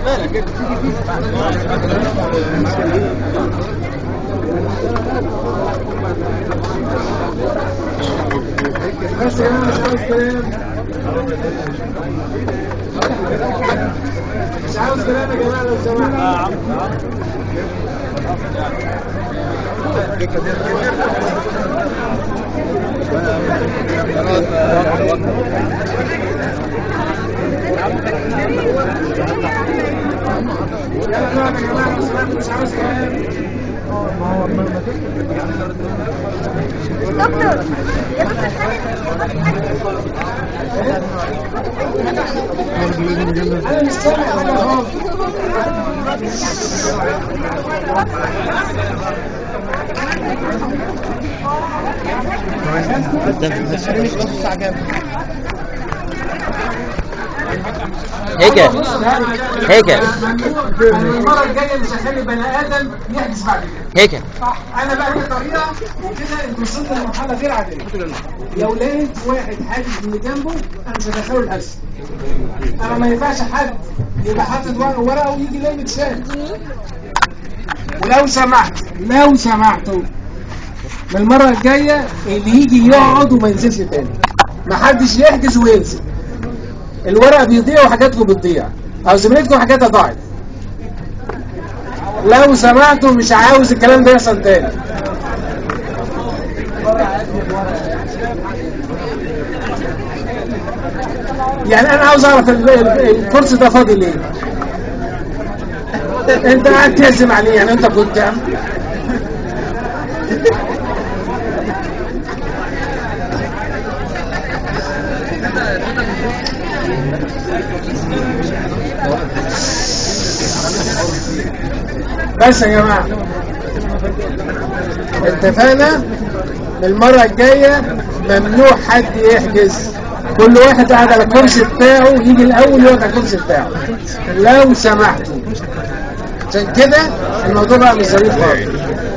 بس يا جماعه مش عاوز كلام مش عاوز كلام يا جماعه لو سمحت يلا نقعد يا جماعه لو سمحت مش عاوز كلام دكتور انا مش سامع حاجه خالص هيك هيك المره الجايه مش هخلي بني ادم يحجز بعد كده هيك صح انا بقى لي طريقه وكده انت وصلت لمرحله غير عاديه لو لقيت واحد حاجز من جنبه انا مش هدخله الحجز انا ما ينفعش حد يبقى حاطط ورقه ورقه ويجي لاقي متشال ولو سمحت لو سمحتوا من المره الجايه اللي يجي يقعد وما ينزلش تاني ما حدش يحجز وينزل الورق بيضيع وحاجاتكم بتضيع او زميلتكم حاجاتها ضاعت لو سمحتوا مش عاوز الكلام ده يحصل تاني يعني انا عاوز اعرف ال- ال- الكرسي ده فاضي ليه انت قاعد تعزم عليه يعني انت كنت عم- بس يا جماعة اتفقنا المرة الجاية ممنوع حد يحجز كل واحد قاعد على الكرسي بتاعه يجي الأول يقعد على الكرسي بتاعه لو سمحتوا عشان كده الموضوع بقى مش ظريف خالص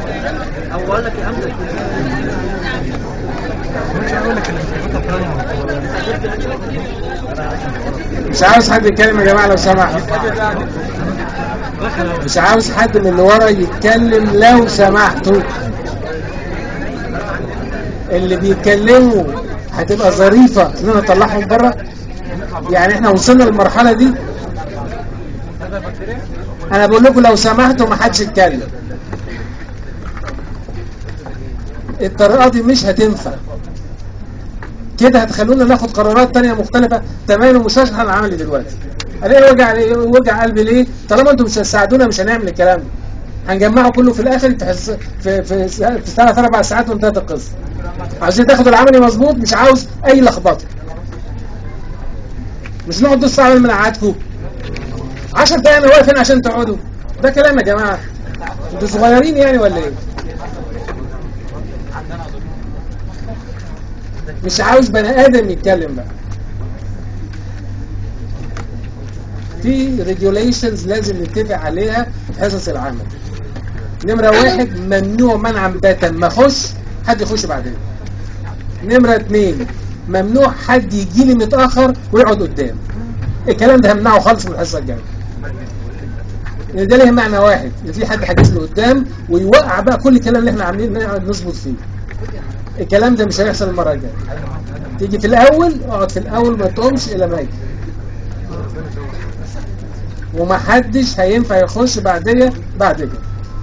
مش عاوز حد يتكلم يا جماعة لو سمحت مش عاوز حد من اللي ورا يتكلم لو سمحتوا اللي بيتكلموا هتبقى ظريفة ان انا اطلعهم بره يعني احنا وصلنا للمرحلة دي انا بقول لكم لو سمحتوا ما حدش يتكلم الطريقة دي مش هتنفع كده هتخلونا ناخد قرارات تانية مختلفة تماما ومش هشرح انا عملي دلوقتي الاقي وجع وجع قلبي ليه طالما انتم مش هتساعدونا مش هنعمل الكلام ده هنجمعه كله في الاخر في حس- في في في ثلاث اربع ساعات وانتهت القصه عايزين تاخدوا العملي مظبوط مش عاوز اي لخبطه مش نقعد نص ساعه من قعدكم 10 دقايق انا واقف هنا عشان تقعدوا ده كلام يا جماعه انتوا صغيرين يعني ولا ايه مش عاوز بني ادم يتكلم بقى في ريجوليشنز لازم نتفق عليها في حصص العمل نمرة واحد ممنوع منعا باتا ما اخش حد يخش بعدين نمرة اتنين ممنوع حد يجي لي متأخر ويقعد قدام الكلام ده همنعه خالص من الحصة الجاية لان ده ليه معنى واحد ان في حد حاجز له قدام ويوقع بقى كل الكلام اللي احنا عاملين نقعد نظبط فيه الكلام ده مش هيحصل المرة الجاية تيجي في الاول اقعد في الاول ما تقومش الى ما يجي ومحدش هينفع يخش بعدية بعد كده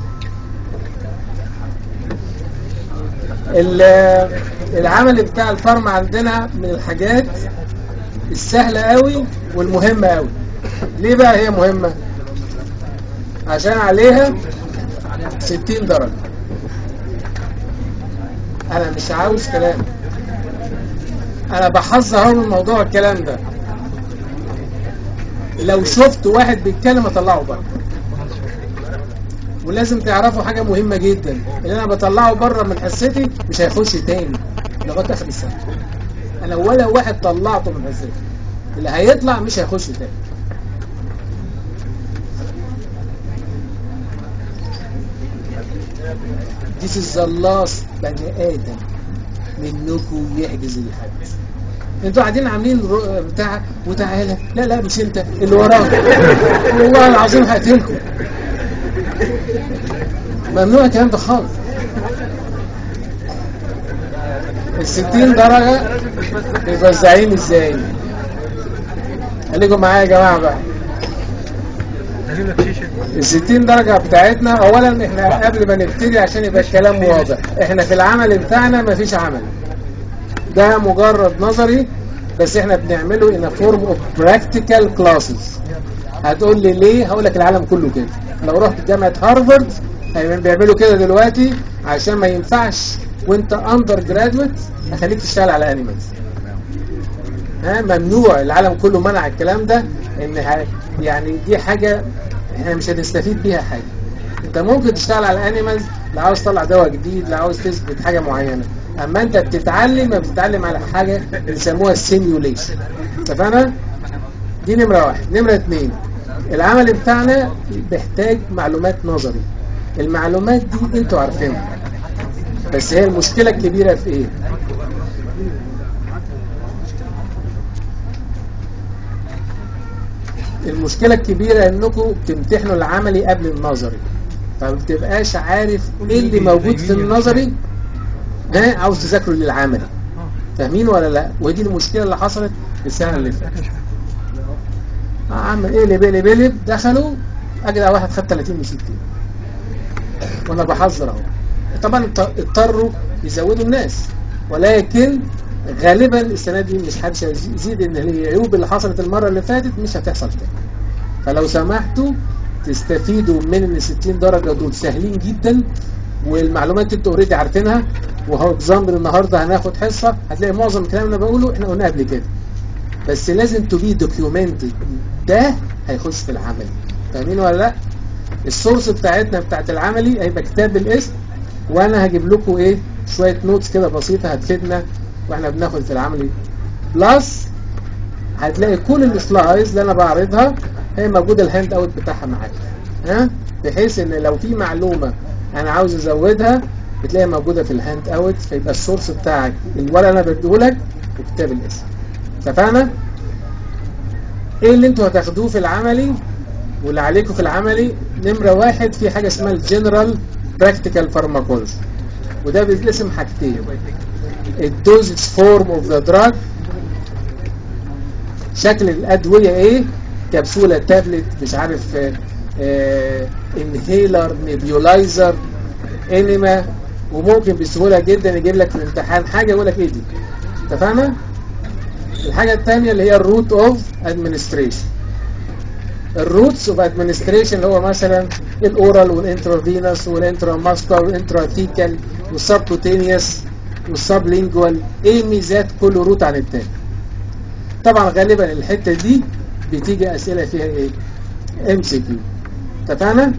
ال- العمل بتاع الفارما عندنا من الحاجات السهلة قوي والمهمة قوي ليه بقى هي مهمة عشان عليها 60 درجة انا مش عاوز كلام انا بحذر اهو من موضوع الكلام ده لو شفت واحد بيتكلم اطلعه بره ولازم تعرفوا حاجة مهمة جدا اللي انا بطلعه بره من حصتي مش هيخش تاني لغاية اخر السنة انا ولا واحد طلعته من حصتي اللي هيطلع مش هيخش تاني This is the last بني آدم منكم يحجز الحجز انتوا قاعدين عاملين رو- بتاع وتعالى لا لا مش انت اللي وراك والله العظيم هقتلكم ممنوع الكلام ده خالص ال 60 درجة متوزعين ازاي؟ خليكم معايا يا جماعة بقى ال 60 درجة بتاعتنا اولا احنا قبل ما نبتدي عشان يبقى الكلام واضح احنا في العمل بتاعنا مفيش عمل ده مجرد نظري بس احنا بنعمله in a form of practical classes هتقول لي ليه هقول لك العالم كله كده لو رحت جامعة هارفارد هيبقى بيعملوا كده دلوقتي عشان ما ينفعش وانت اندر جرادويت اخليك تشتغل على انيمالز ها ممنوع العالم كله منع الكلام ده ان ه- يعني دي حاجة احنا مش هنستفيد بيها حاجة انت ممكن تشتغل على انيمالز لو عاوز تطلع دواء جديد لو عاوز تثبت حاجة معينة اما انت بتتعلم ما بتتعلم على حاجة بيسموها السيميوليشن اتفقنا دي نمرة واحد نمرة اتنين العمل بتاعنا بيحتاج معلومات نظري المعلومات دي انتوا عارفينها بس هي المشكلة الكبيرة في ايه المشكلة الكبيرة انكم بتمتحنوا العملي قبل النظري فما بتبقاش عارف ايه اللي موجود في النظري ها عاوز تذاكره للعملي فاهمين ولا لا ودي المشكلة اللي حصلت السنة اللي فاتت آه، عم اقلب اقلب اقلب دخلوا اجدع واحد خد 30 من 60 وانا بحذر اهو طبعا اضط- اضطروا يزودوا الناس ولكن غالبا السنه دي مش حدش هيزيد ان العيوب اللي حصلت المره اللي فاتت مش هتحصل تاني فلو سمحتوا تستفيدوا من ال 60 درجه دول سهلين جدا والمعلومات انتوا اوريدي عارفينها وهو اكزامبل النهارده هناخد حصه هتلاقي معظم الكلام اللي انا بقوله احنا قلناه قبل كده بس لازم تو بي دوكيومنتد ده هيخش في العملي فاهمين ولا لا السورس بتاعتنا بتاعت العملي هيبقى كتاب الاسم وانا هجيب لكم ايه شويه نوتس كده بسيطه هتفيدنا واحنا بناخد في العملي بلس هتلاقي كل السلايدز اللي انا بعرضها هي موجوده الهاند اوت بتاعها معاك ها بحيث ان لو في معلومه انا عاوز ازودها بتلاقيها موجوده في الهاند اوت فيبقى السورس بتاعك الورقه اللي انا بديهولك وكتاب الاسم اتفقنا ايه اللي انتوا هتاخدوه في العملي واللي عليكم في العملي نمرة واحد في حاجة اسمها الجنرال براكتيكال فارماكولوجي وده بيتقسم حاجتين الدوزج فورم اوف ذا دراج شكل الأدوية ايه كبسولة تابلت مش عارف انهيلر نيبيولايزر انما وممكن بسهولة جدا يجيب لك في الامتحان حاجة يقول لك ايه دي اتفقنا؟ الحاجة الثانية اللي هي الروت اوف ادمنستريشن الروتس اوف ادمنستريشن اللي هو مثلا الاورال والانترافينوس والانتراماسكولار والانتراثيكال والسبكوتينيوس والسبلينجوال ايه ميزات كل روت عن التاني طبعا غالبا الحته دي بتيجي اسئله فيها ايه ام سي كيو اتفقنا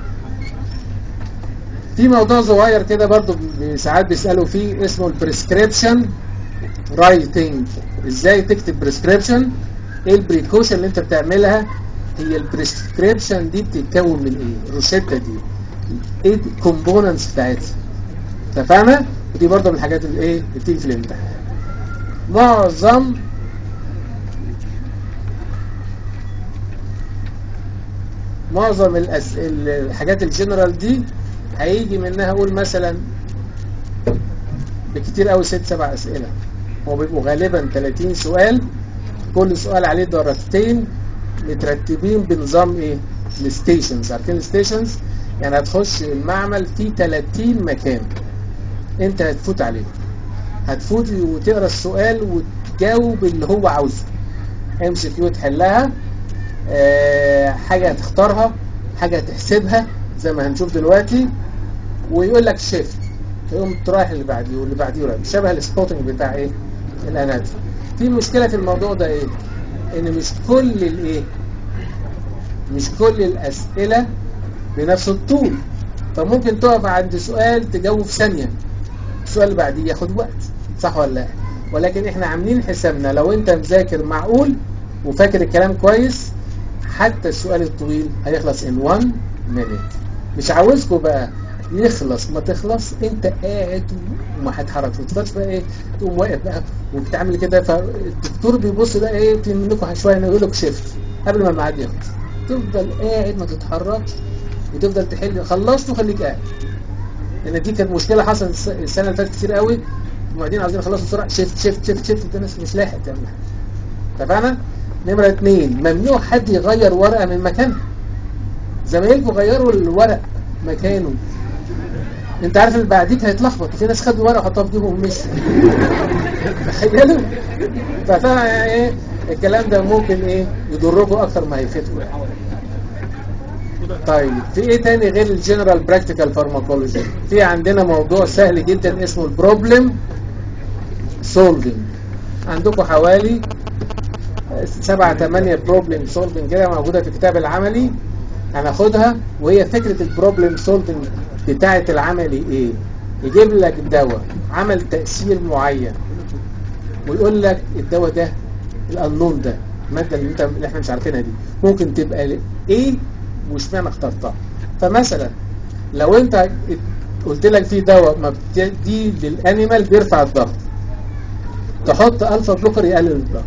في موضوع صغير كده برضو ساعات بيسالوا فيه اسمه البريسكريبشن رايتنج ازاي تكتب بريسكريبشن ايه البريكوشن اللي انت بتعملها هي البريسكريبشن دي بتتكون من ايه الروشته دي ايه الكومبوننتس بتاعتها اتفقنا ودي برضه من الحاجات اللي ايه اللي بتيجي في الامتحان معظم معظم الأس... الحاجات الجنرال دي هيجي منها اقول مثلا بكتير قوي ست سبع اسئله هو بيبقوا غالبا 30 سؤال كل سؤال عليه درجتين مترتبين بنظام ايه الستيشنز عارفين الستيشنز يعني هتخش المعمل فيه 30 مكان انت هتفوت عليه هتفوت وتقرا السؤال وتجاوب اللي هو عاوزه ام سي كيو تحلها أه حاجه هتختارها حاجه هتحسبها زي ما هنشوف دلوقتي ويقول لك شيفت تقوم ترايح اللي بعديه واللي بعديه واللي بعديه. شبه السبوتنج بتاع ايه الاناتومي في مشكله في الموضوع ده ايه ان مش كل الايه مش كل الاسئله بنفس الطول فممكن تقف عند سؤال تجاوب في ثانيه السؤال اللي بعديه ياخد وقت صح ولا لا ولكن احنا عاملين حسابنا لو انت مذاكر معقول وفاكر الكلام كويس حتى السؤال الطويل هيخلص in one minute مش عاوزكم بقى يخلص ما تخلص انت قاعد وما هتحركش ما تقدرش بقى ايه تقوم واقف بقى وبتعمل كده فالدكتور بيبص بقى ايه في منكم شويه يقول لك شيفت قبل ما الميعاد يخلص تفضل قاعد ما تتحركش وتفضل تحل خلصت وخليك قاعد لان دي كانت مشكله حصلت الس- السنه اللي فاتت كتير قوي المعيدين عاوزين يخلصوا بسرعه شيفت شيفت شيفت شيفت انت ناس مش لاحق تعمل حاجه اتفقنا؟ نمره اثنين ممنوع حد يغير ورقه من مكانها زمايلكم غيروا الورق مكانه انت عارف اللي بعديك هيتلخبط في ناس خدوا ورقه وحطوها في جيبهم ومشوا تخيلوا فطبعا يعني ايه الكلام ده ممكن ايه يضركم اكتر ما هيفيدكم يعني طيب في ايه تاني غير الجنرال براكتيكال فارماكولوجي في عندنا موضوع سهل جدا اسمه البروبلم سولفينج عندكم حوالي سبعة تمانية بروبلم سولفينج كده موجودة في الكتاب العملي هناخدها وهي فكرة البروبلم سولفينج بتاعة العملي ايه يجيب لك دواء عمل تأثير معين ويقول لك الدواء ده الأنون ده المادة اللي انت اللي احنا مش عارفينها دي ممكن تبقى ايه واشمعنى اخترتها فمثلا لو انت قلت لك في دواء ما بتدي للانيمال بيرفع الضغط تحط الفا بلوكر يقلل الضغط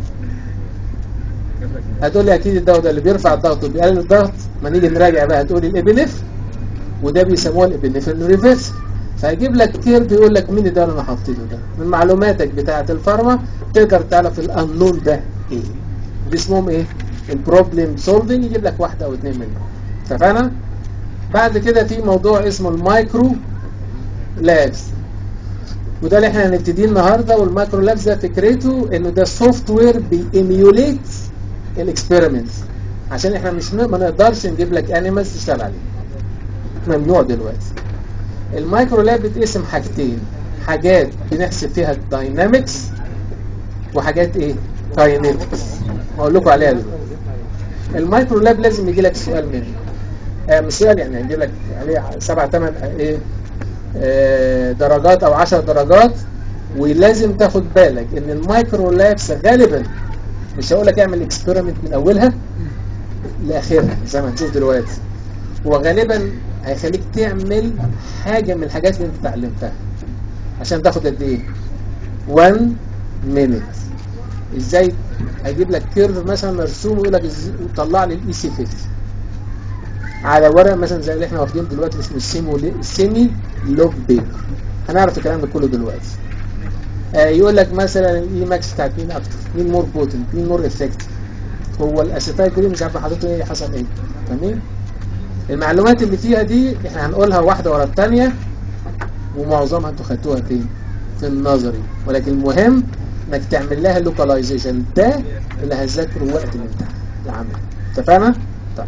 هتقول لي اكيد الدواء ده اللي بيرفع الضغط وبيقلل الضغط ما نيجي نراجع بقى هتقول لي الابنف وده بيسموه الابنفرين ريفرس فهيجيب لك كير بيقول لك مين الدواء اللي انا حطيته ده من معلوماتك بتاعه الفارما تقدر تعرف الانون ده ايه دي اسمهم ايه البروبلم سولفنج يجيب لك واحده او اثنين منهم اتفقنا بعد كده في موضوع اسمه المايكرو لابس وده اللي احنا هنبتديه النهارده والمايكرو لابس ده فكرته انه ده سوفت وير بيميوليت الاكسبيرمنتس عشان احنا مش ن- ما نقدرش نجيب لك انيمالز تشتغل عليه ممنوع دلوقتي المايكرو لاب بتقسم حاجتين حاجات بنحسب فيها الداينامكس وحاجات ايه كاينيتكس هقول لكم عليها دلوقتي المايكرو لاب لازم يجي لك سؤال منه آه مش سؤال يعني يجي لك عليه سبع ثمان ايه آه درجات او عشر درجات ولازم تاخد بالك ان المايكرو لابس غالبا مش هقول لك اعمل اكسبيرمنت من اولها لاخرها زي ما هنشوف دلوقتي هو غالبا هيخليك تعمل حاجه من الحاجات اللي انت اتعلمتها عشان تاخد قد ايه 1 مينيت ازاي هيجيب لك كيرف مثلا مرسوم ويقول لك إز- طلع لي الاي سي 50 على ورق مثلا زي اللي احنا واخدين دلوقتي اسمه السيمي السيمي لوج بيبر هنعرف الكلام ده كله دلوقتي آه يقول لك مثلا الاي ماكس بتاعت مين اكتر مين مور بوتنت مين مور افكتيف هو الاسيتايل كله مش عارف حضرته ايه حصل ايه فاهمين المعلومات اللي فيها دي احنا هنقولها واحده ورا الثانيه ومعظمها انتوا خدتوها فين في النظري ولكن المهم انك تعمل لها لوكاليزيشن ده اللي هتذاكره وقت الامتحان العمل اتفقنا طيب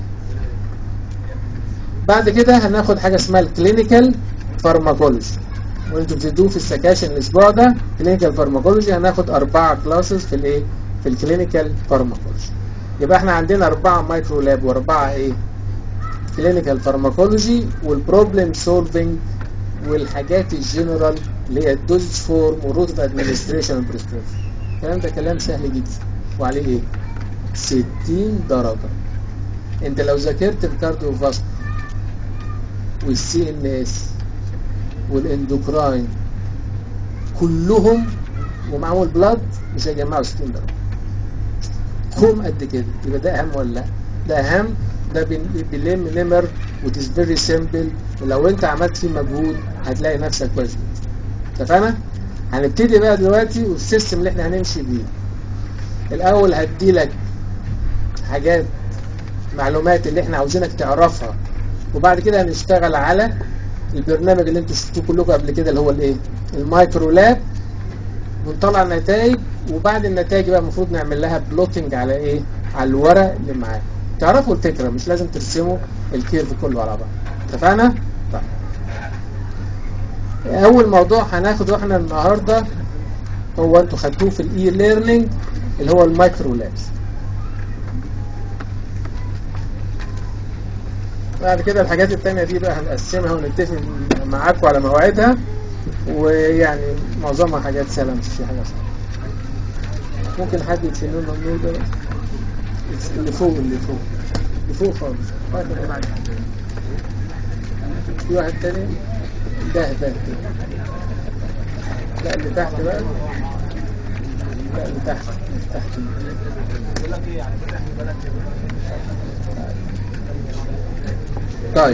بعد كده هناخد حاجه اسمها الكلينيكال فارماكولوجي وانتوا بتدوه في السكاشن الاسبوع ده كلينيكال فارماكولوجي هناخد اربعه كلاسز في الايه في الكلينيكال فارماكولوجي يبقى احنا عندنا اربعه مايكرو لاب واربعه ايه كلينيكال فارماكولوجي والبروبلم سولفنج والحاجات الجنرال اللي هي الدوز فورم وروت اوف ادمنستريشن والبريسكريبشن الكلام ده كلام سهل جدا وعليه ايه 60 درجه انت لو ذاكرت الكارديو فاسكولار والسي ان اس والاندوكراين كلهم ومعاهم البلاد مش هيجمعوا 60 درجه هم قد كده يبقى ده اهم ولا لا ده اهم ده بن- بيلم نمر وتس فيري سيمبل ولو انت عملت فيه مجهود هتلاقي نفسك كويس جدا اتفقنا هنبتدي بقى دلوقتي والسيستم اللي احنا هنمشي بيه الاول هدي لك حاجات معلومات اللي احنا عاوزينك تعرفها وبعد كده هنشتغل على البرنامج اللي انتوا شفتوه كلكم قبل كده اللي هو الايه المايكرو لاب ونطلع النتائج وبعد النتائج بقى المفروض نعمل لها بلوتنج على ايه على الورق اللي معاك تعرفوا الفكره مش لازم ترسموا الكيرف كله على بعض اتفقنا طيب اول موضوع هناخده احنا النهارده هو انتوا خدتوه في الاي ليرنينج اللي هو المايكرو لابس بعد كده الحاجات التانية دي بقى هنقسمها ونتفق معاكم على مواعيدها ويعني معظمها حاجات سهلة مش في حاجة صعبة ممكن حد يشيل لنا النور ده بس؟ اللي فوق اللي فوق اللي فوق خالص في واحد تاني ده ده كده لا اللي تحت بقى لا اللي تحت تحت طيب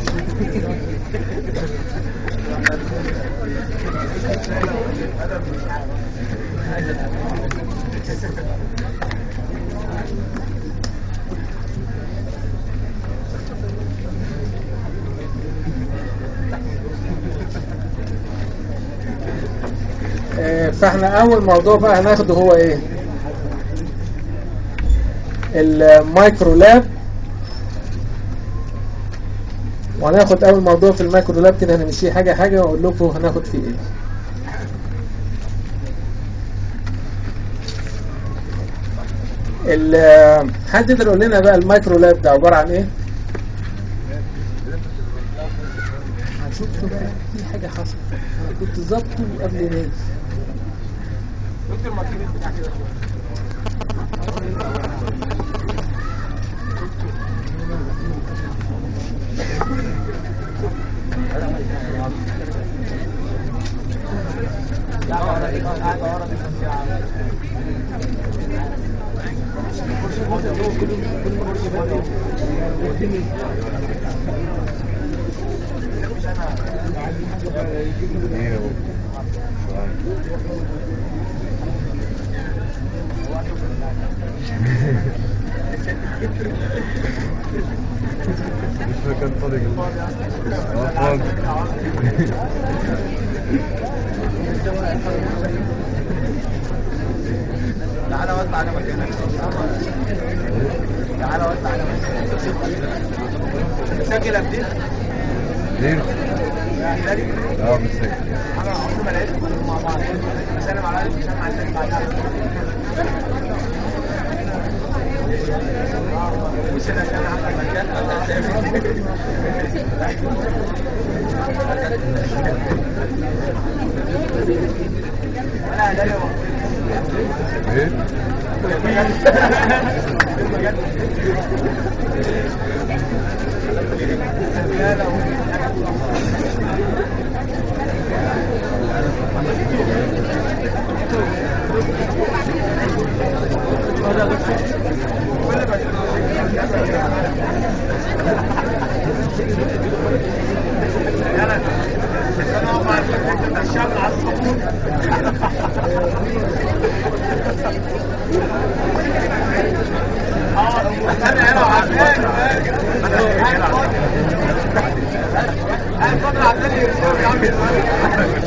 آه، فاحنا اول موضوع بقى هناخده هو ايه المايكرو لاب وهناخد اول موضوع في المايكرو لاب كده هنمشيه حاجه حاجه واقول لكم هناخد فيه ايه ال- حد يقدر يقول لنا بقى المايكرو لاب ده عباره عن ايه شفتوا بقى في حاجه حصلت انا كنت ظابطه قبل ما يجي. دكتور ما تجيب بتاع كده شويه مش فاكر طريق اه فاضي تعالى وزع على مكانك تعالى وزع على مكانك سجل قد ايه؟ ليه؟ يعني اه مسك انا عمري ما لقيت مع بعض بسلم على بسلم على الناس بعد مش انا عشان اعمل مكان انا اسافر انا لا لا ايه؟ انا اقف على الفكره بتاع الشعب على الصبور اه انا انا عبد انا فاضل عبد يا عم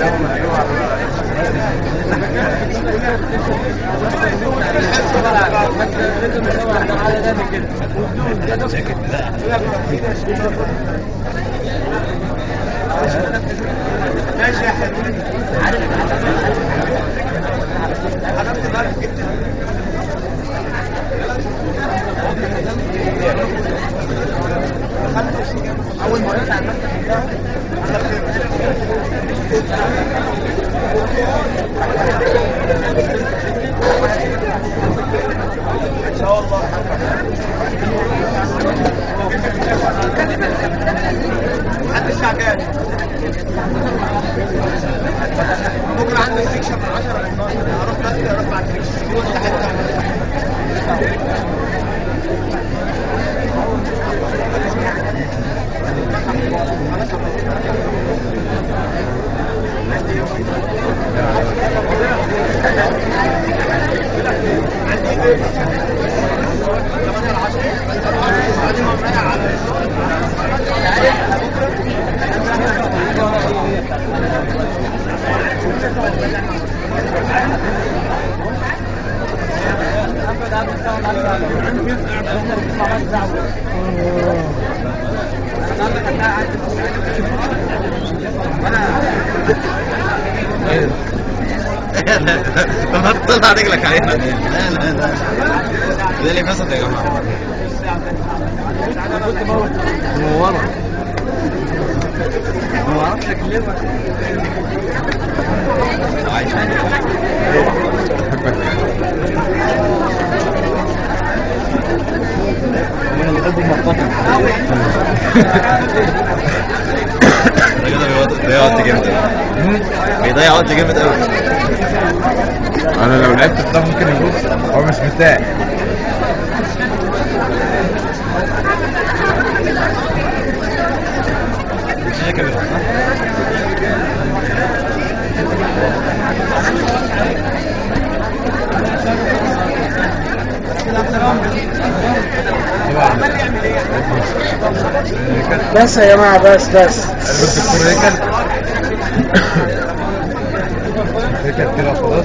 ماشي يا حبيبي عرفت بالك جدا اول ما يطلع المسح بتاعه ان شاء الله حد الساعه كام بكره عندي سيكشن من 10 ل 12 هروح بدري اروح بعد السيكشن وانت حتى ما تطلع رجلك عليها لا لا لا ده اللي فسد يا جماعه منوره ما اعرفش اكلمك عايش انا بحب المقاطع بيضيع وقت جامد قوي بيضيع وقت جامد قوي انا لو لعبت بتاع ممكن يبص هو مش بتاعي الشاشه كبرت طبعا بس يا جماعة بس بس الدكتور هيكل هيكل كده خلاص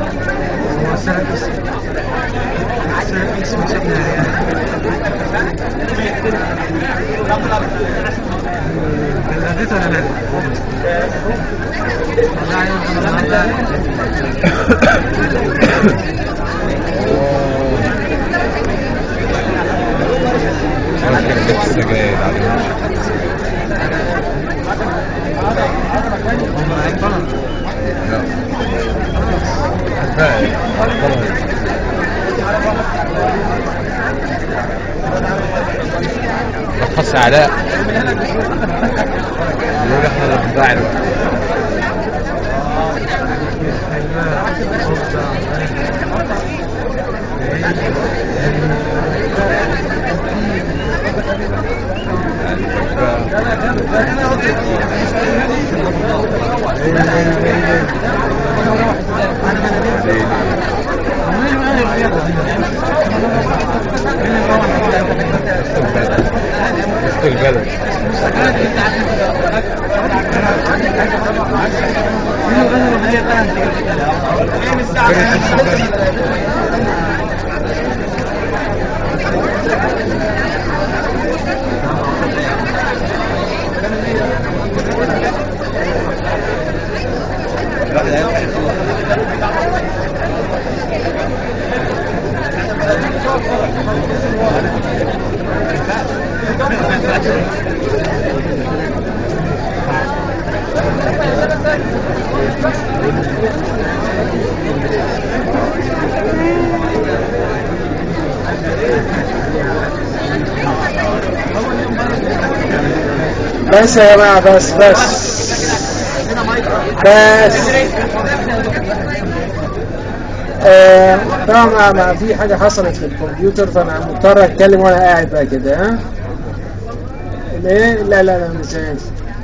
خلاص كده جبت السجاير عليهم لا كفاية رخص علاء يقول احنا اللي بنضيع الوقت وسط البلد بس يا جماعة بس بس بس آه، طبعا ما- ما في حاجة حصلت في الكمبيوتر فأنا مضطر أتكلم وأنا قاعد بقى كده ها الايه لا لا لا مش هينفع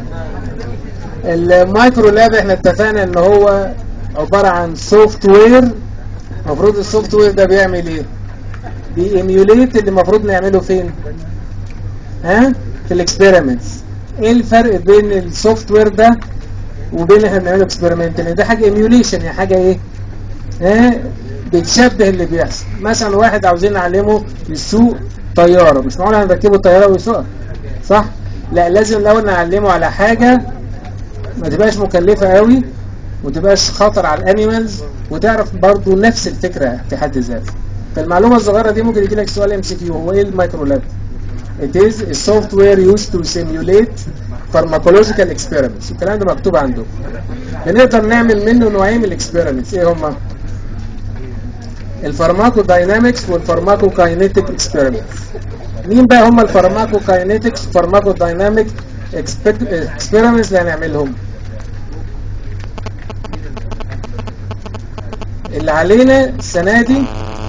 المايكرو لاب احنا اتفقنا ان هو عبارة عن سوفت وير المفروض السوفت وير ده بيعمل ايه بيميوليت اللي المفروض نعمله فين ها في الاكسبيرمنتس ايه الفرق بين السوفت وير ده وبين اللي احنا بنعمله اكسبيرمنت ان ده حاجه ايميوليشن يعني حاجه ايه ها بتشبه اللي بيحصل مثلا واحد عاوزين نعلمه يسوق طياره مش معقول هنركبه طياره ويسوقها صح لا لازم الاول نعلمه على حاجه ما تبقاش مكلفه قوي وتبقاش خطر على الانيمالز وتعرف برضو نفس الفكره في حد ذاتها فالمعلومه الصغيره دي ممكن يجي لك سؤال ام سي كيو هو ايه المايكرو لاب It is a software used to simulate pharmacological experiments الكلام ده مكتوب عندكم بنقدر نعمل منه نوعين من الاكسبيرمنتس ايه هما الفارماكو داينامكس والفارماكو كاينيتيك اكسبيرمنتس مين بقى هما الفارماكو كاينيتكس فارماكو دايناميك اكسبيرمنتس اللي هنعملهم اللي علينا السنه دي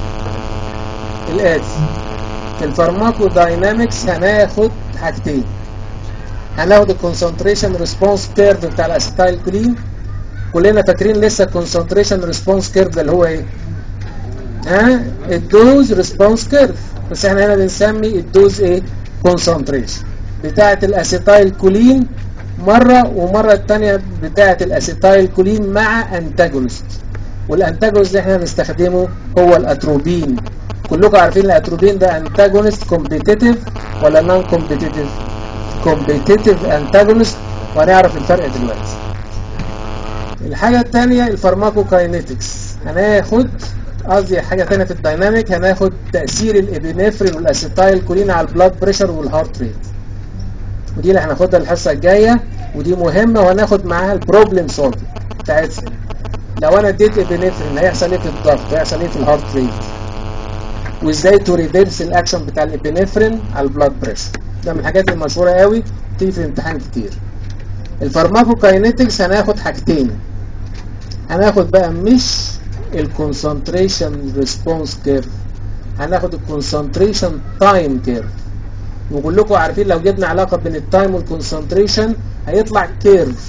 الاتي في الفارماكو داينامكس هناخد حاجتين هناخد الكونسنتريشن ريسبونس كيرف بتاع الاسيتايل كولين كلنا فاكرين لسه الكونسنتريشن ريسبونس كيرف ده اللي هو ايه ها الدوز ريسبونس كيرف بس احنا هنا بنسمي الدوز ايه كونسنتريشن بتاعه الاسيتايل كولين مره ومره الثانيه بتاعه الاسيتايل كولين مع انتاجونست والانتاجونست اللي احنا بنستخدمه هو الاتروبين كلكم عارفين الاتروبين ده انتاجونست كومبيتيتيف ولا نون كومبيتيتيف كومبيتيتيف انتاجونست وهنعرف الفرق دلوقتي الحاجة الثانية الفارماكوكاينيتكس هناخد قصدي حاجة ثانية في الدايناميك هناخد تأثير الابنفرين والاسيتايل كولين على البلاد بريشر والهارت ريت ودي اللي هناخدها الحصة الجاية ودي مهمة وهناخد معاها البروبلم سولف بتاعتها لو انا اديت ابنفرين هيحصل ايه في الضغط هيحصل ايه في الهارت ريت وازاي تو ريفيرس الاكشن بتاع الابنفرين على البلاد بريشر ده من الحاجات المشهورة قوي بتيجي في الامتحان كتير الفارماكوكاينيتكس هناخد حاجتين هناخد بقى مش الكونسنتريشن ريسبونس كيرف هناخد الكونسنتريشن تايم كيرف وكلكم عارفين لو جبنا علاقة بين التايم والكونسنتريشن هيطلع كيرف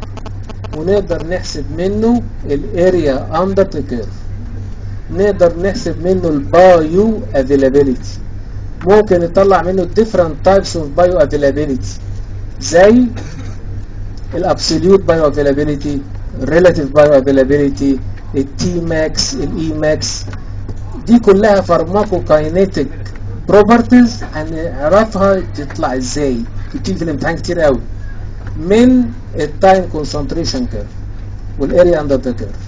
ونقدر نحسب منه الاريا اندر ذا كيرف نقدر نحسب منه البايو افيلابيليتي ممكن نطلع منه different types of bioavailability زي الابسوليوت bioavailability relative bioavailability التي ماكس الاي ماكس دي كلها فارماكوكاينيتك بروبرتيز هنعرفها تطلع ازاي بتيجي في الامتحان كتير قوي من التايم كونسنتريشن كيرف والاريا اندر ذا كيرف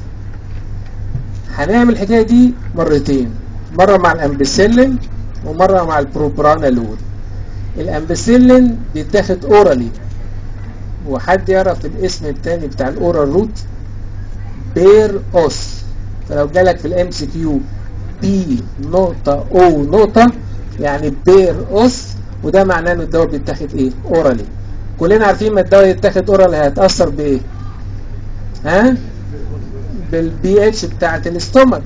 هنعمل الحكايه دي مرتين مره مع الامبسيلين ومره مع البروبرانالول الامبسيلين بيتاخد اورالي وحد يعرف الاسم التاني بتاع الاورال روت بير اوس فلو جالك في الام سي كيو بي نقطة او نقطة يعني بير اوس وده معناه ان الدواء بيتاخد ايه اورالي كلنا عارفين ما الدواء يتاخد اورالي هيتأثر بايه ها بالبي اتش بتاعت الاستومك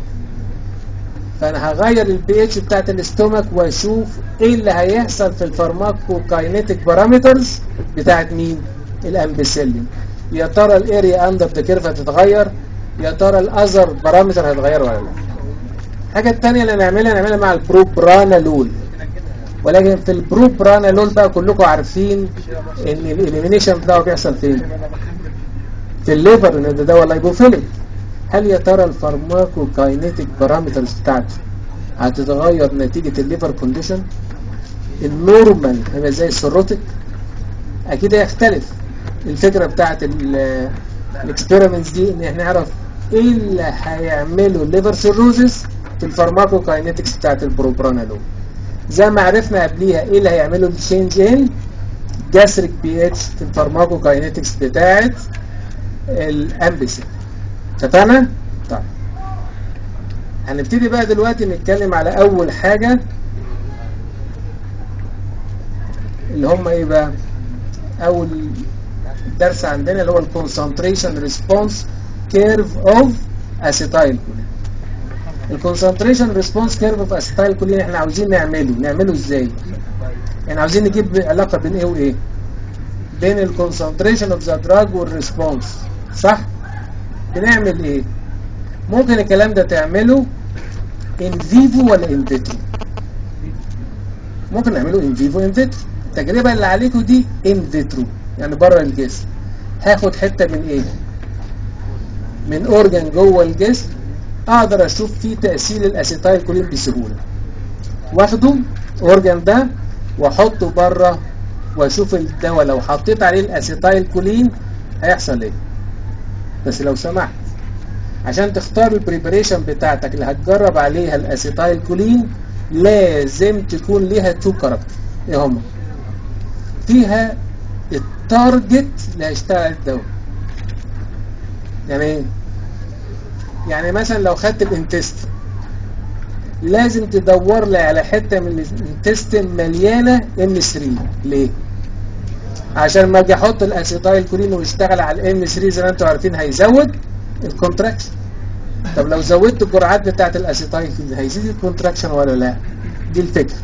فانا هغير البي اتش بتاعت الاستومك واشوف ايه اللي هيحصل في الفارماكوكاينيتك بارامترز بتاعت مين الامبسيلين يا ترى الاريا اندر ذا كيرف هتتغير يا ترى الاذر بارامتر هيتغير ولا لا الحاجه الثانيه اللي هنعملها نعملها مع البروبرانالول ولكن في البروبرانالول بقى كلكم عارفين ان الاليمينيشن بتاعه بيحصل فين في الليفر ان ده دواء لايبوفيليك هل يا ترى الفارماكوكاينيتك بارامترز بتاعته هتتغير نتيجة الليفر كونديشن النورمال هيبقى زي السيروتيك اكيد هيختلف الفكرة بتاعت الاكسبيرمنتس دي ان احنا نعرف ايه اللي هيعمله الليفر سيروزس في الفارماكوكاينيتكس بتاعت البروبرانالول زي ما عرفنا قبليها ايه اللي هيعمله التشينج ان جاستريك بي اتش في الفارماكوكاينيتكس بتاعت الامبيسين اتفقنا؟ طيب هنبتدي بقى دلوقتي نتكلم على اول حاجة اللي هم ايه بقى اول درس عندنا اللي هو الكونسنتريشن ريسبونس كيرف اوف اسيتايل كولين الكونسنتريشن ريسبونس كيرف اوف اسيتايل كولين احنا عاوزين نعمله نعمله ازاي يعني عاوزين نجيب علاقة بين ايه وايه بين الكونسنتريشن اوف ذا دراج والريسبونس صح بنعمل ايه ممكن الكلام ده تعمله ان فيفو ولا ان فيترو ممكن نعمله ان فيفو ان فيترو التجربه اللي عليكم دي ان فيترو يعني بره الجسم هاخد حته من ايه من اورجان جوه الجسم اقدر اشوف فيه تاثير الاسيتايل كولين بسهوله واخده اورجان ده واحطه بره واشوف الدواء لو حطيت عليه الاسيتايل كولين هيحصل ايه بس لو سمحت عشان تختار البريبريشن بتاعتك اللي هتجرب عليها الاسيتايل كولين لازم تكون ليها تو كاركتر ايه هم فيها التارجت اللي هيشتغل الدواء يعني ايه يعني مثلا لو خدت الانتست لازم تدور لي على حته من الانتستين مليانه ام 3 ليه عشان ما اجي احط الاسيتايل كولين ويشتغل على الام 3 زي ما انتم عارفين هيزود الكونتراكشن طب لو زودت الجرعات بتاعه الاسيتايل كولين هيزيد الكونتراكشن ولا لا دي الفكره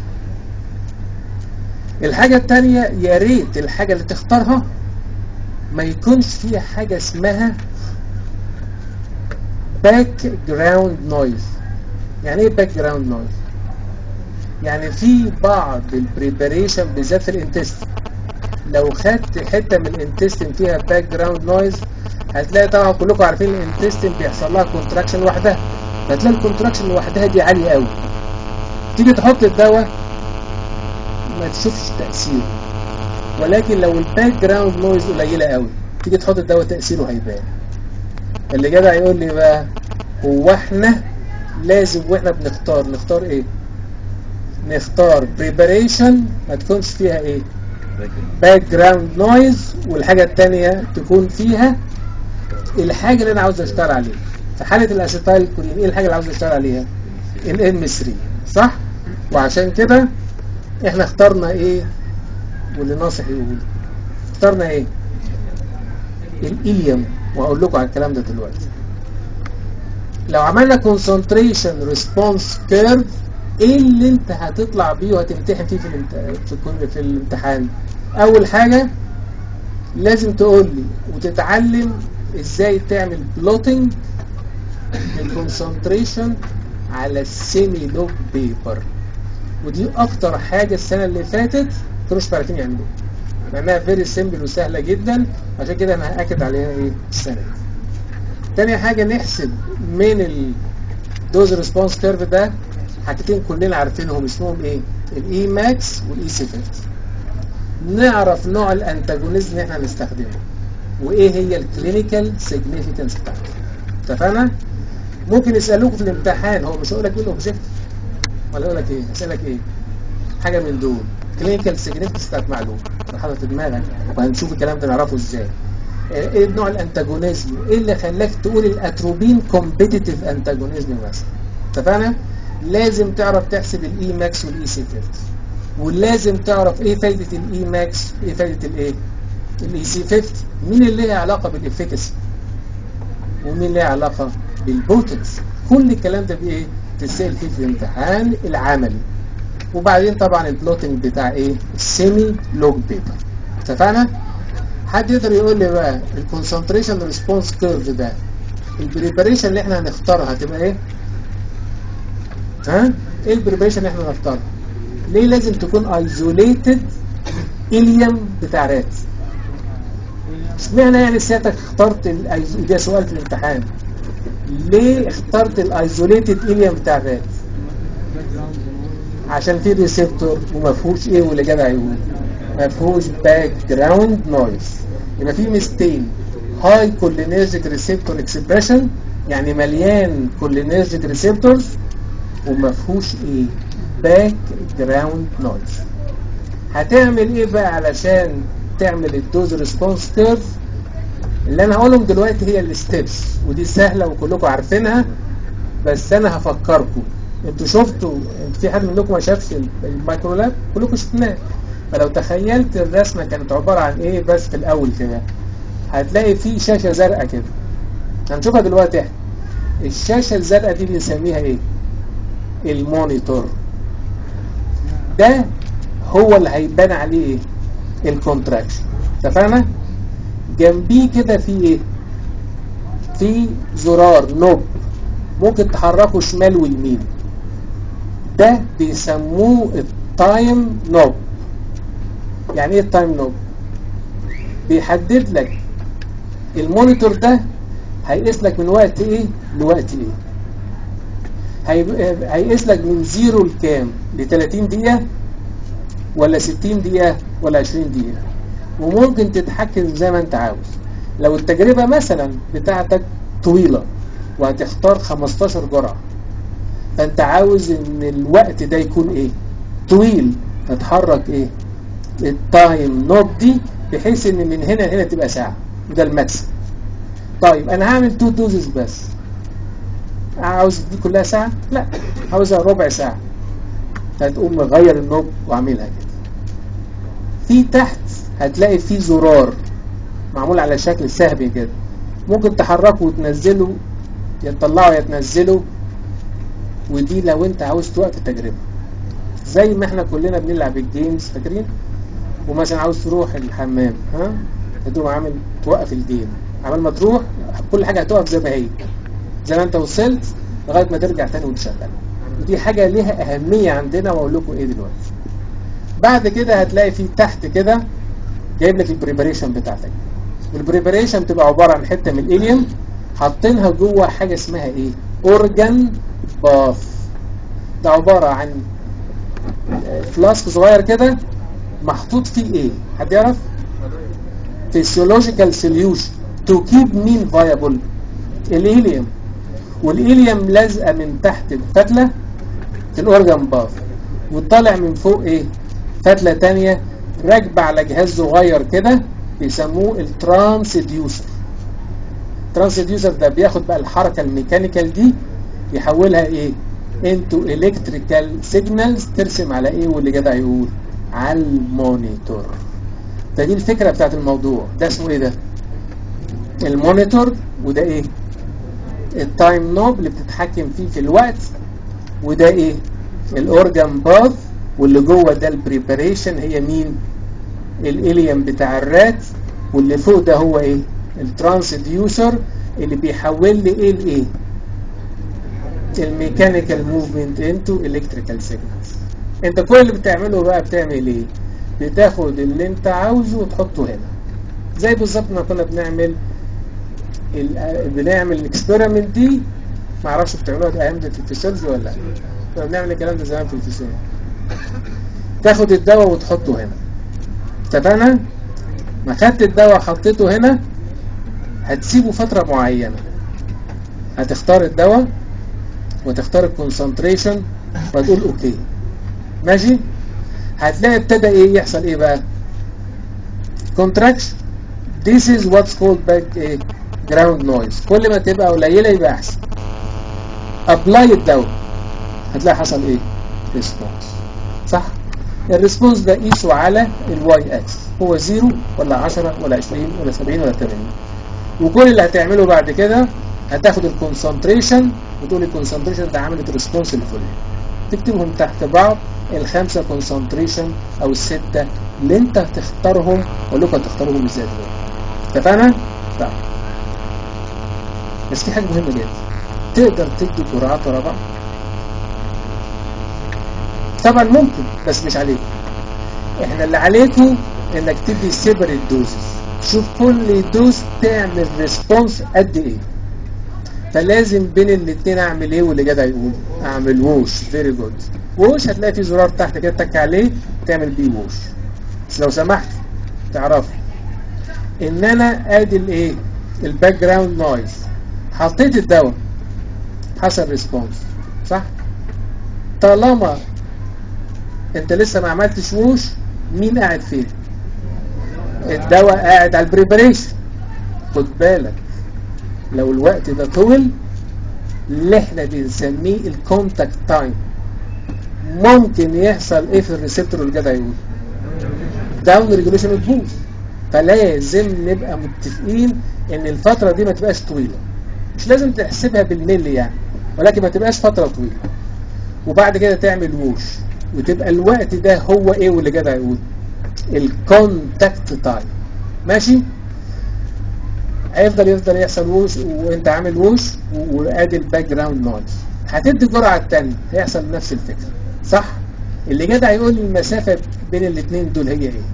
الحاجه الثانيه يا ريت الحاجه اللي تختارها ما يكونش فيها حاجه اسمها باك جراوند نويز يعني ايه باك جراوند نويز يعني في بعض البريباريشن بالذات في الانتستين لو خدت حته من الانتستين فيها باك جراوند نويز هتلاقي طبعا كلكم عارفين الانتستين بيحصل لها كونتراكشن لوحدها هتلاقي الكونتراكشن لوحدها دي عاليه قوي تيجي تحط الدواء ما تشوفش تاثيره ولكن لو الباك جراوند نويز قليله قوي تيجي تحط الدواء تاثيره هيبان اللي جدع يقول لي بقى هو احنا لازم واحنا بنختار نختار ايه نختار بريباريشن ما تكونش فيها ايه باك جراوند نويز والحاجة التانية تكون فيها الحاجة اللي انا عاوز اشتغل عليها في حالة الاسيتايل كولين ايه الحاجة اللي عاوز اشتغل عليها الام 3 صح وعشان كده احنا اخترنا ايه واللي ناصح يقول اخترنا ايه الإليوم وهقول لكم على الكلام ده دلوقتي لو عملنا concentration response curve ايه اللي انت هتطلع بيه وهتمتحن فيه في, الامت... في, الكون- في الامتحان اول حاجة لازم تقول لي وتتعلم ازاي تعمل بلوتنج الكونسنتريشن على السيمي لوج بيبر ودي اكتر حاجة السنة اللي فاتت كانوش عارفين يعملوها لانها فيري سيمبل وسهلة جدا عشان كده انا هاكد عليها ايه السنة دي تاني حاجة نحسب من الدوز ريسبونس كيرف ده حاجتين كلنا عارفينهم اسمهم ايه الاي ماكس والاي سي 50 نعرف نوع الانتاجونيزم اللي احنا هنستخدمه وايه هي الكلينيكال سيجنيفيكانس بتاعته اتفقنا ممكن يسالوك في الامتحان هو مش هيقول لك ايه الاوبجكت ولا يقول لك ايه هسالك ايه حاجه من دول كلينيكال سيجنيفيكانس بتاعت معلومه حاطط في دماغك وهنشوف الكلام ده نعرفه ازاي ايه نوع الانتاجونيزم ايه اللي خلاك تقول الاتروبين كومبيتيتيف انتاجونيزم مثلا اتفقنا لازم تعرف تحسب الاي ماكس والاي سي 50 ولازم تعرف ايه فايده الاي ماكس ايه فايده الايه الاي سي 50 مين اللي ليها علاقه بالافيكاسي ومين ليها علاقه بالبوتنس كل الكلام ده بايه تسال فيه في الامتحان العملي وبعدين طبعا البلوتنج بتاع ايه السيمي لوج بيبر اتفقنا حد يقدر يقول لي بقى الكونسنتريشن ريسبونس كيرف ده البريباريشن اللي احنا هنختارها هتبقى ايه ها ايه البريباريشن اللي احنا هنختارها ليه لازم تكون ايزوليتد اليوم بتاع رات اشمعنى يعني سيادتك اخترت الأيز... ده سؤال في الامتحان ليه اخترت الايزوليتد اليوم بتاع الرات عشان في ريسبتور وما فيهوش ايه واللي جدع يقول ما فيهوش باك جراوند نويز يبقى في ميزتين هاي كولينيرجيك ريسبتور اكسبريشن يعني مليان كولينيرجيك ريسبتورز وما فيهوش ايه باك جراوند نويز هتعمل ايه بقى علشان تعمل الدوز ريسبونس كيرف اللي انا هقولهم دلوقتي هي الستبس ودي سهله وكلكم عارفينها بس انا هفكركم انتوا شفتوا انت في حد منكم ما شافش المايكرو لاب كلكم شفناه فلو تخيلت الرسمه كانت عباره عن ايه بس في الاول كده هتلاقي في شاشه زرقاء كده هنشوفها دلوقتي احنا الشاشه الزرقاء دي بنسميها ايه المونيتور ده هو اللي هيبان عليه ايه الكونتراكشن اتفقنا جنبيه كده في ايه في زرار نوب ممكن تحركه شمال ويمين ده بيسموه التايم نوب يعني ايه التايم نوب بيحدد لك المونيتور ده هيقيس لك من وقت ايه لوقت ايه هيبقى- هيقيس لك من زيرو لكام ل 30 دقيقة ولا 60 دقيقة ولا 20 دقيقة وممكن تتحكم زي ما انت عاوز لو التجربة مثلا بتاعتك طويلة وهتختار 15 جرعة فانت عاوز ان الوقت ده يكون ايه طويل تتحرك ايه التايم نوت دي بحيث ان من هنا لهنا تبقى ساعة وده الماكسيم طيب انا هعمل تو دوزز بس عاوز دي كلها ساعة لا عاوزها ربع ساعة فتقوم مغير النوب واعملها كده في تحت هتلاقي في زرار معمول على شكل سهمي كده ممكن تحركه وتنزله يا تطلعه يا تنزله ودي لو انت عاوز توقف التجربة زي ما احنا كلنا بنلعب الجيمز فاكرين ومثلا عاوز تروح الحمام ها تقوم عامل توقف الجيم عمال ما تروح كل حاجة هتقف زي ما هي زي ما انت وصلت لغاية ما ترجع تاني وتشغل ودي حاجة ليها أهمية عندنا وأقول لكم إيه دلوقتي بعد كده هتلاقي في تحت كده جايب لك البريباريشن بتاعتك البريباريشن بتبقى عبارة عن حتة من الإليوم حاطينها جوه حاجة اسمها إيه أورجان باث ده عبارة عن فلاسك صغير كده محطوط فيه إيه حد يعرف physiological solution to keep مين viable الإليوم والإليوم لازقة من تحت الفتلة في الأورجان باث وطالع من فوق إيه فتلة تانية راكبة على جهاز صغير كده بيسموه الترانسديوسر الترانسديوسر ده بياخد بقى الحركة الميكانيكال دي يحولها ايه انتو الكتريكال سيجنالز ترسم على ايه واللي جدع يقول على المونيتور فدي الفكرة بتاعت الموضوع ده اسمه ايه ده المونيتور وده ايه التايم نوب اللي بتتحكم فيه في الوقت وده ايه الاورجان باث واللي جوه ده البريباريشن هي مين الاليم بتاع الرات واللي فوق ده هو ايه الترانسديوسر اللي بيحول لي ايه لايه الميكانيكال موفمنت انتو الكتريكال سيجنالز انت كل اللي بتعمله بقى بتعمل ايه بتاخد اللي انت عاوزه وتحطه هنا زي بالظبط ما كنا بنعمل ال- بنعمل الاكسبيرمنت دي ما اعرفش بتعملوها الايام دي في الفسيولوجي ولا لا كنا بنعمل الكلام ده زمان في الفسيولوجي تاخد الدواء وتحطه هنا اتفقنا ما خدت الدواء وحطيته هنا هتسيبه فترة معينة هتختار الدواء وتختار الكونسنتريشن وتقول اوكي ماشي هتلاقي ابتدى ايه يحصل ايه بقى contraction this is what's called back ايه ground noise كل ما تبقى قليلة يبقى احسن apply الدواء هتلاقي حصل ايه response صح الريسبونس ده قيسه على الواي اكس هو زيرو ولا 10 ولا 20 ولا 70 ولا 80 وكل اللي هتعمله بعد كده هتاخد الكونسنتريشن وتقول الكونسنتريشن ده عملت ريسبونس الفلاني تكتبهم تحت بعض الخمسه كونسنتريشن او السته اللي انت هتختارهم واقول لكم هتختارهم ازاي دلوقتي اتفقنا؟ طيب بس في حاجه مهمه جدا تقدر تدي جرعات ورا بعض طبعا ممكن بس مش عليكم احنا اللي عليكم انك تدي سيبريت دوزز شوف كل دوز تعمل ريسبونس قد ايه فلازم بين الاثنين اعمل ايه واللي جدع يقول اعمل ووش فيري جود ووش هتلاقي في زرار تحت كده تك عليه تعمل بيه ووش بس لو سمحت تعرفوا ان انا ادي الايه الباك جراوند نويز حطيت الدواء حصل ريسبونس صح طالما انت لسه ما عملتش ووش مين قاعد فين الدواء قاعد على البريبريشن خد بالك لو الوقت ده طول اللي احنا بنسميه الكونتاكت تايم ممكن يحصل ايه في الريسبتور اللي جدع يقول داون ريجوليشن وتبوظ فلازم نبقى متفقين ان الفترة دي ما تبقاش طويلة مش لازم تحسبها بالملي يعني ولكن ما تبقاش فترة طويلة وبعد كده تعمل ووش وتبقى الوقت ده هو ايه واللي جدع يقول الكونتاكت تايم ماشي هيفضل يفضل يحصل ووش وانت عامل ووش وادي الباك جراوند نويز هتدي الجرعه الثانيه هيحصل نفس الفكره صح اللي جدع يقول لي المسافه بين الاثنين دول هي ايه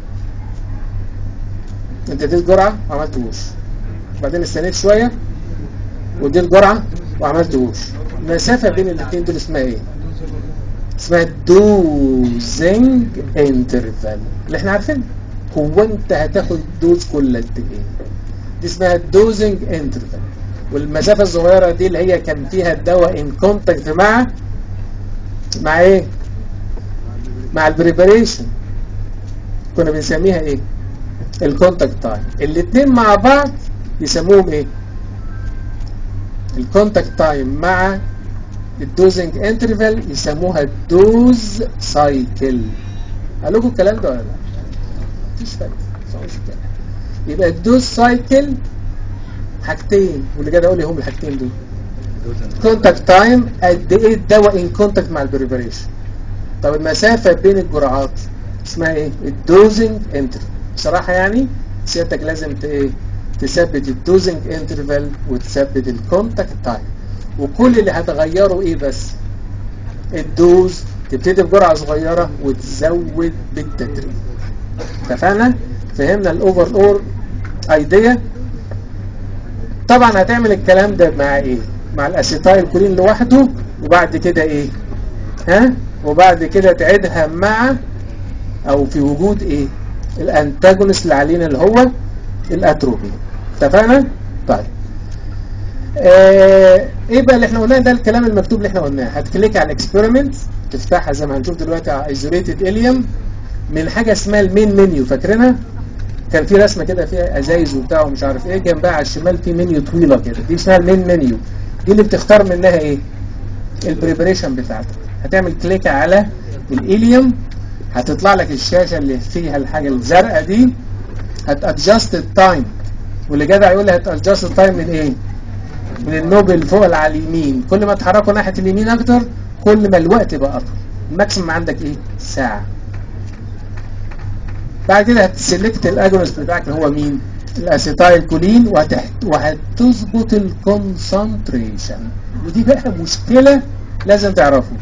انت اديت جرعه وعملت ووش وبعدين استنيت شويه واديت جرعه وعملت ووش المسافه بين الاثنين دول اسمها ايه اسمها دوزنج انترفال اللي احنا عارفينها هو انت هتاخد دوز كل قد ايه دي اسمها دوزنج انترفال والمسافه الصغيره دي اللي هي كان فيها الدواء ان كونتاكت مع مع ايه مع البريباريشن كنا بنسميها ايه الكونتاكت تايم الاثنين مع بعض يسموهم ايه الكونتاكت تايم مع الدوزنج انترفال يسموها الدوز سايكل قال لكم الكلام ده ولا لا مفيش فايده مفيش الكلام يبقى الدوز سايكل حاجتين واللي جاي اقول لي هم الحاجتين دول كونتاكت تايم قد ايه الدواء ان كونتاكت مع البريبريشن طب المسافه بين الجرعات اسمها ايه الدوزنج انترفال بصراحه يعني سيادتك لازم ت- ايه تثبت الدوزنج انترفال وتثبت الكونتاكت تايم وكل اللي هتغيره ايه بس الدوز تبتدي بجرعه صغيره وتزود بالتدريج اتفقنا فهمنا الاوفر اول ايديا طبعا هتعمل الكلام ده مع ايه مع الاسيتايل كولين لوحده وبعد كده ايه ها وبعد كده تعيدها مع او في وجود ايه الانتاجونست اللي علينا اللي هو الاتروبين اتفقنا طيب آه ايه بقى اللي احنا قلناه ده الكلام المكتوب اللي احنا قلناه هتكليك على الاكسبيرمنت تفتحها زي ما هنشوف دلوقتي على ايزوليتد اليوم من حاجه اسمها المين منيو فاكرينها كان في رسمه كده فيها ازايز وبتاع ومش عارف ايه جنبها على الشمال في منيو طويله كده دي اسمها المين منيو دي اللي بتختار منها ايه البريبريشن بتاعتك هتعمل كليك على الاليوم هتطلع لك الشاشه اللي فيها الحاجه الزرقاء دي هتادجست التايم واللي جدع يقول لي هتادجست التايم من ايه من النوبل فوق اللي على اليمين كل ما تحركوا ناحيه اليمين اكتر كل ما الوقت يبقى اطول الماكسيمم عندك ايه ساعه بعد كده هتسلكت الاجونست بتاعك اللي هو مين الاسيتايل كولين وهتحت وهتظبط الكونسنتريشن ودي بقى مشكله لازم تعرفه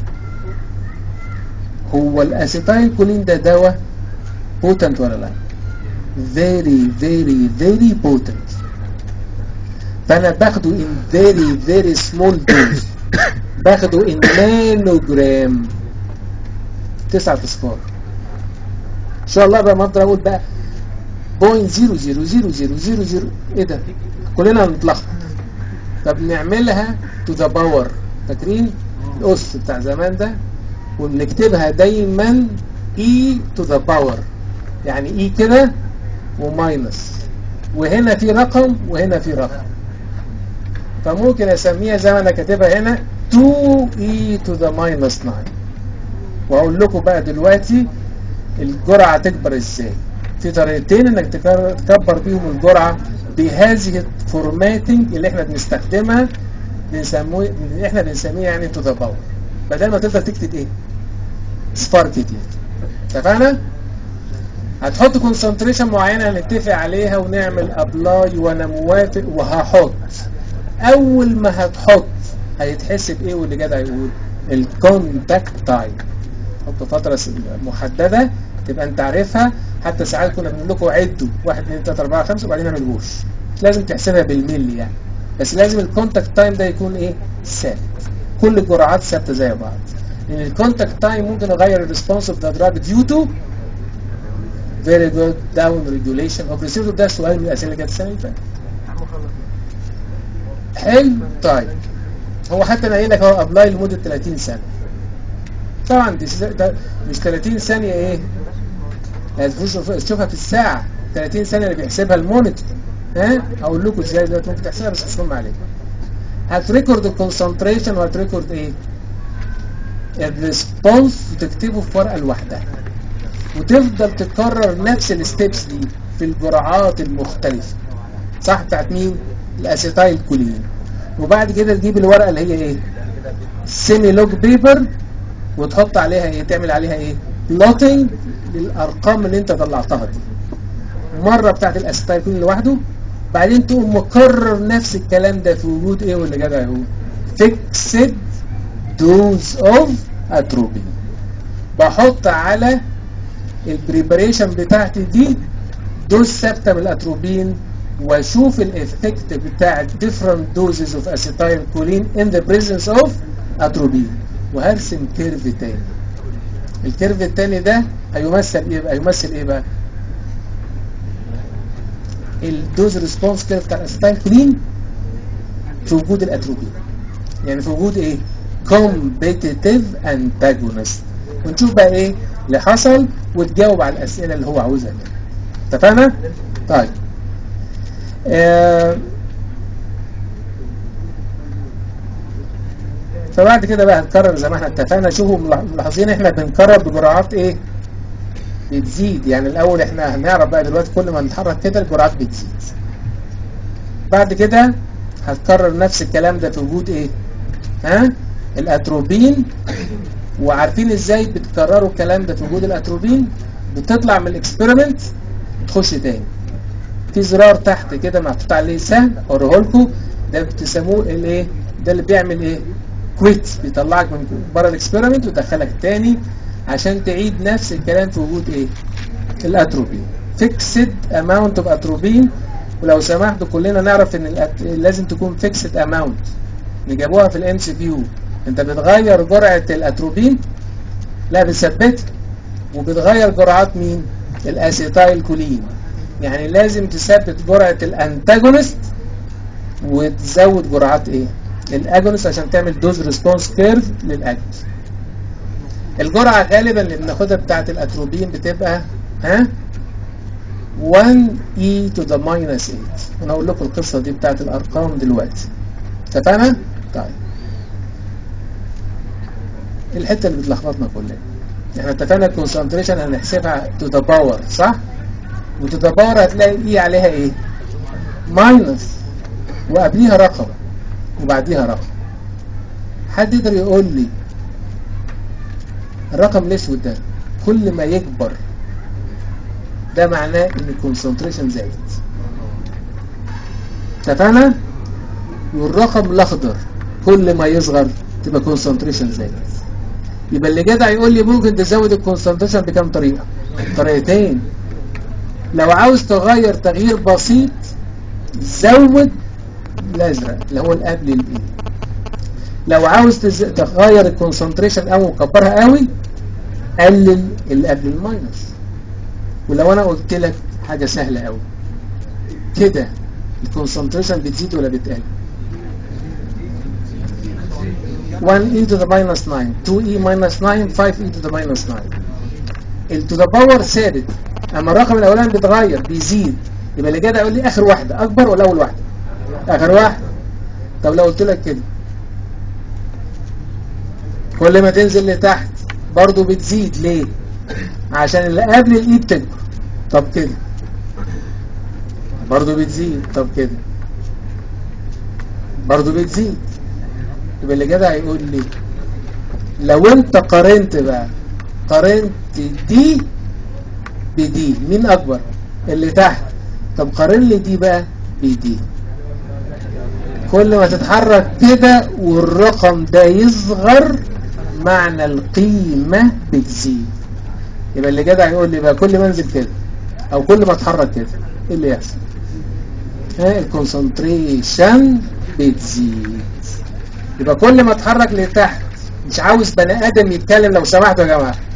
هو الاسيتايل كولين ده دواء بوتنت ولا لا very very very potent فانا باخده in very very small dose باخده in nanogram تسعة اصفار ان شاء الله بقى ما اقدر اقول بقى بوينت زيرو زيرو زيرو زيرو زيرو زيرو ايه ده كلنا هنتلخبط طب نعملها تو ذا باور فاكرين الاس بتاع زمان ده وبنكتبها دايما اي تو ذا باور يعني اي كده وماينس وهنا في رقم وهنا في رقم فممكن اسميها زي ما انا كاتبها هنا 2 e to the minus 9 واقول لكم بقى دلوقتي الجرعة تكبر ازاي في طريقتين انك تكر- تكبر بيهم الجرعة بهذه الفورماتنج اللي احنا بنستخدمها بنسموه اللي احنا بنسميه يعني تو ذا باور بدل ما تفضل تكتب ايه صفار كتير اتفقنا هتحط كونسنتريشن معينة هنتفق عليها ونعمل ابلاي وانا موافق وهحط اول ما هتحط هيتحسب ايه واللي جدع يقول الكونتاكت تايم حط فترة س- محددة تبقى انت عارفها حتى ساعات كنا بنقول لكم عدوا 1 2 3 4 5 وبعدين اعملوش مش لازم تحسبها بالملي يعني بس لازم الكونتاكت تايم ده يكون ايه ثابت كل الجرعات ثابته زي بعض لان الكونتاكت تايم ممكن يغير الريسبونس اوف ذا دراج ديو تو فيري جود داون ريجوليشن اوف ريسيرف ده سؤال من الاسئله اللي كانت السنه اللي فاتت حلو طيب هو حتى انا قايل لك هو ابلاي لمده 30 سنه طبعا دي س- ده مش 30 ثانيه ايه يعني شوف- شوفها في الساعه 30 ثانيه اللي بيحسبها المونيتور ها اقول لكم ازاي دلوقتي ممكن تحسبها بس مش مهم عليكم هتريكورد الكونسنتريشن وهتريكورد ايه الريسبونس وتكتبه في ورقه لوحدها وتفضل تكرر نفس الستبس دي في الجرعات المختلفه صح بتاعت مين الاسيتايل كولين وبعد كده تجيب الورقه اللي هي ايه سيمي لوج بيبر وتحط عليها ايه تعمل عليها ايه بلوتنج للارقام اللي انت طلعتها دي مره بتاعت الاسيتايل كولين لوحده بعدين تقوم مكرر نفس الكلام ده في وجود ايه واللي جدع يقول فيكسد دوز اوف اتروبين بحط على البريباريشن بتاعتي دي دوز ثابته من الاتروبين واشوف الافكت بتاع different doses of acetylcholine in the presence of atropine وهرسم كيرف تاني الكيرف التاني ده هيمثل ايه بقى هيمثل ايه بقى الدوز ريسبونس كيرف بتاع الاسيتايلكولين في وجود الاتروبين يعني في وجود ايه competitive antagonist ونشوف بقى ايه اللي حصل وتجاوب على الاسئله اللي هو عاوزها منك اتفقنا طيب آه فبعد كده بقى هنكرر زي ما احنا اتفقنا شوفوا ملا- ملاحظين احنا بنكرر بجرعات ايه بتزيد يعني الاول احنا هنعرف بقى دلوقتي كل ما نتحرك كده الجرعات بتزيد بعد كده هتكرر نفس الكلام ده في وجود ايه ها الاتروبين وعارفين ازاي بتكرروا الكلام ده في وجود الاتروبين بتطلع من الاكسبيرمنت تخش تاني في زرار تحت كده محطوط عليه سهم اوريه لكم ده بتسموه الايه ده اللي بيعمل ايه كويت بيطلعك من بره الاكسبيرمنت ويدخلك تاني عشان تعيد نفس الكلام في وجود ايه الاتروبين فيكسد اماونت اوف اتروبين ولو سمحتوا كلنا نعرف ان الأت... لازم تكون فيكسد اماونت نجابوها في الام سي كيو انت بتغير جرعه الاتروبين لا بتثبتها وبتغير جرعات مين الاسيتايل كولين يعني لازم تثبت جرعه الانتاجونست وتزود جرعات ايه الاجونست عشان تعمل دوز ريسبونس كيرف للاجونست الجرعه غالبا اللي بناخدها بتاعه الاتروبين بتبقى ها 1 e to the minus 8 انا اقول لكم القصه دي بتاعه الارقام دلوقتي اتفقنا طيب الحته اللي بتلخبطنا كلنا احنا اتفقنا الكونسنتريشن هنحسبها تو ذا باور صح وتو ذا باور هتلاقي ايه عليها ايه ماينس وقبليها رقم وبعديها رقم حد يقدر يقول لي الرقم الاسود ده كل ما يكبر ده معناه ان الكونسنتريشن زادت اتفقنا والرقم الاخضر كل ما يصغر تبقى كونسنتريشن زادت يبقى اللي جدع يقول لي ممكن تزود الكونسنتريشن بكام طريقه طريقتين لو عاوز تغير تغيير بسيط زود الازرق اللي هو القبل الايه لو عاوز تز... تغير الكونسنتريشن او مكبرها قوي قلل اللي قبل الماينس ولو انا قلت لك حاجه سهله قوي كده الكونسنتريشن بتزيد ولا بتقل 1 e to the minus 9 2 e minus 9 5 e to the minus 9 ال to the power ثابت اما الرقم الاولاني بيتغير بيزيد يبقى اللي جدع يقول لي اخر واحده اكبر ولا اول واحده اخر واحده طب لو قلت لك كده كل ما تنزل لتحت برضو بتزيد ليه عشان اللي قبل الايد بتكبر طب كده برضو بتزيد طب كده برضو بتزيد يبقى اللي جدع يقول لي لو انت قارنت بقى قارنت دي بدي مين اكبر اللي تحت طب قارن لي دي بقى بدي كل ما تتحرك كده والرقم ده يصغر معنى القيمة بتزيد يبقى اللي جدع يقول لي بقى كل ما انزل كده او كل ما اتحرك كده ايه اللي يحصل ها الكونسنتريشن بتزيد يبقى كل ما اتحرك لتحت مش عاوز بني ادم يتكلم لو سمحتوا يا جماعه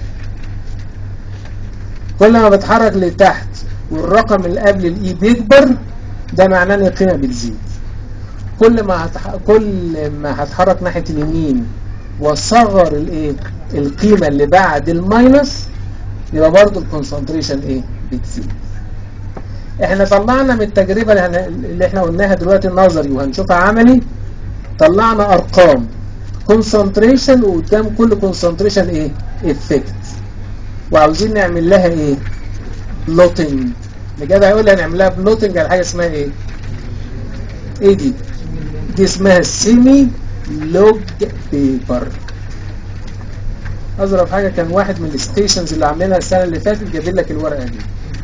كل ما بتحرك لتحت والرقم اللي قبل الاي بيكبر ده معناه ان القيمه بتزيد كل ما هتح... كل ما هتحرك ناحيه اليمين وصغر الايه القيمه اللي بعد الماينس يبقى برضو الكونسنتريشن ايه بتزيد احنا طلعنا من التجربه اللي, هن... اللي احنا قلناها دلوقتي النظري وهنشوفها عملي طلعنا ارقام كونسنتريشن وقدام كل كونسنتريشن ايه افكت وعاوزين نعمل لها ايه بلوتنج الجدع يقول لي هنعمل لها بلوتنج على حاجه اسمها ايه ايه دي دي اسمها سيمي لوج بيبر اظرف حاجه كان واحد من الستيشنز اللي عاملينها السنه اللي فاتت جايب لك الورقه دي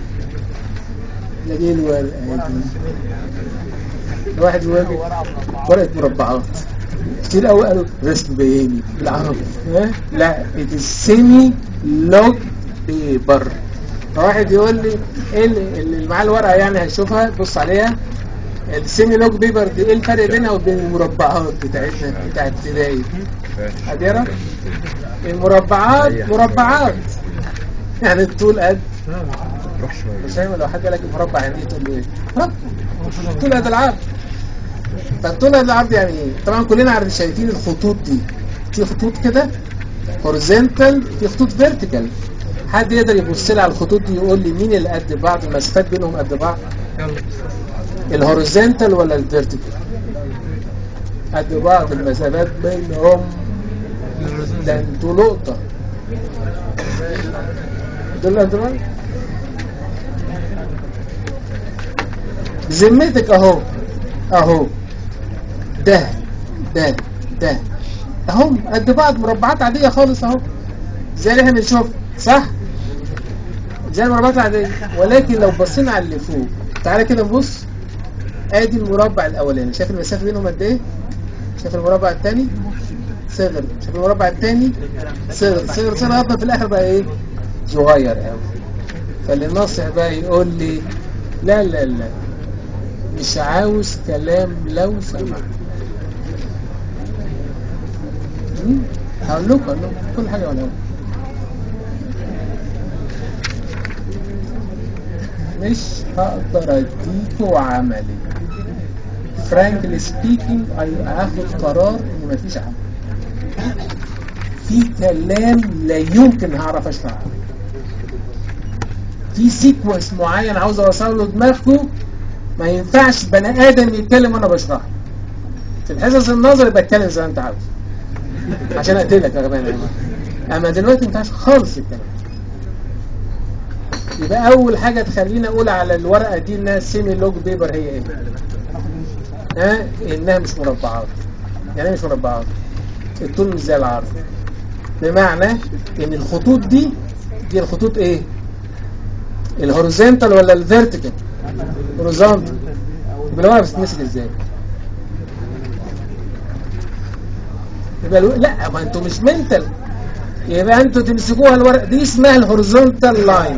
دي الورقه دي الواحد يقول لي ورقه مربعات كتير قوي قالوا رسم بياني بالعربي ها لا it is semi log paper فواحد يقول لي ايه اللي اللي معاه الورقه يعني هيشوفها بص عليها السيمي لوج بيبر دي ايه الفرق بينها وبين المربعات بتاعتنا بتاعت ابتدائي هديرة المربعات مربعات يعني الطول قد روح شوية مش فاهم لو حد قال لك المربع يعني ايه تقول له ايه ها طول قد العرض طب طول قد العرض يعني ايه طبعا كلنا عارفين شايفين الخطوط دي في خطوط كده هوريزونتال في خطوط فيرتيكال حد يقدر يبص لي على الخطوط دي يقول لي مين اللي قد بعض المسافات بينهم قد بعض الهوريزونتال ولا الفيرتيكال قد بعض المسافات بينهم ده انتوا لقطه دول قد بعض ذمتك اهو اهو ده ده ده اهم قد بعض مربعات عادية خالص اهو زي اللي احنا بنشوف صح زي المربعات العادية ولكن لو بصينا على اللي فوق تعالى كده نبص ادي المربع الاولاني شايف المسافة بينهم قد ايه شايف المربع الثاني صغر شايف المربع الثاني صغر صغر صغر لغايه في الاخر بقى ايه صغير قوي فاللي الناصح بقى يقول لي لا لا لا مش عاوز كلام لو سمحت مم؟ هقول لكم هقول لكم كل حاجه ولا مش هقدر اديكوا عملي فرانكلي سبيكينج هاخد قرار ان مفيش عمل في كلام لا يمكن هعرف اشرح عنه في سيكونس معين عاوز اوصله لدماغكم ما ينفعش بني ادم يتكلم وانا بشرح في الحصص النظري بتكلم زي ما انت عاوز عشان اقتلك يا جماعه اما دلوقتي ما ينفعش خالص الكلام يبقى اول حاجه تخليني اقول على الورقه دي انها سيمي لوج بيبر هي ايه ها انها مش مربعات يعني إيه مش مربعات الطول مش زي العرض بمعنى ان الخطوط دي دي الخطوط ايه الهوريزونتال ولا الفيرتيكال هوريزونتال يبقى الورقه بتتمسك ازاي يبقى الو... لا ما انتوا مش منتل يبقى انتوا تمسكوها الورقه دي اسمها الهوريزونتال لاين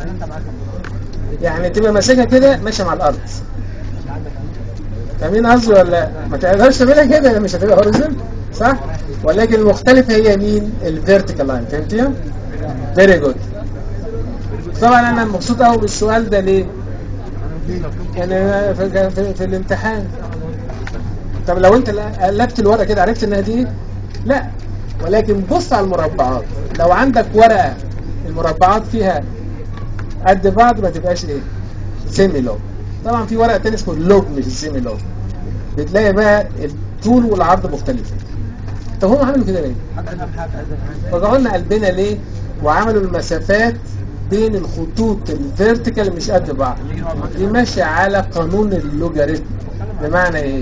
يعني تبقى ماسكها كده ماشيه مع الارض فاهمين قصدي ولا ما تقدرش تعملها كده مش هتبقى هوريزونتال صح ولكن المختلفه هي مين الفيرتيكال لاين فهمتيها فيري جود طبعا انا مبسوط قوي بالسؤال ده ليه يعني أنا في, في, في الامتحان طب لو انت قلبت الورقه كده عرفت انها دي ايه؟ لا ولكن بص على المربعات لو عندك ورقه المربعات فيها قد بعض ما تبقاش ايه سيمي لوج طبعا في ورقه تاني اسمه لوج مش سيمي لوج بتلاقي بقى الطول والعرض مختلفين طب هم عملوا كده ليه وجعوا لنا قلبنا ليه وعملوا المسافات بين الخطوط الفيرتيكال مش قد بعض دي ماشيه على قانون اللوجاريتم بمعنى ايه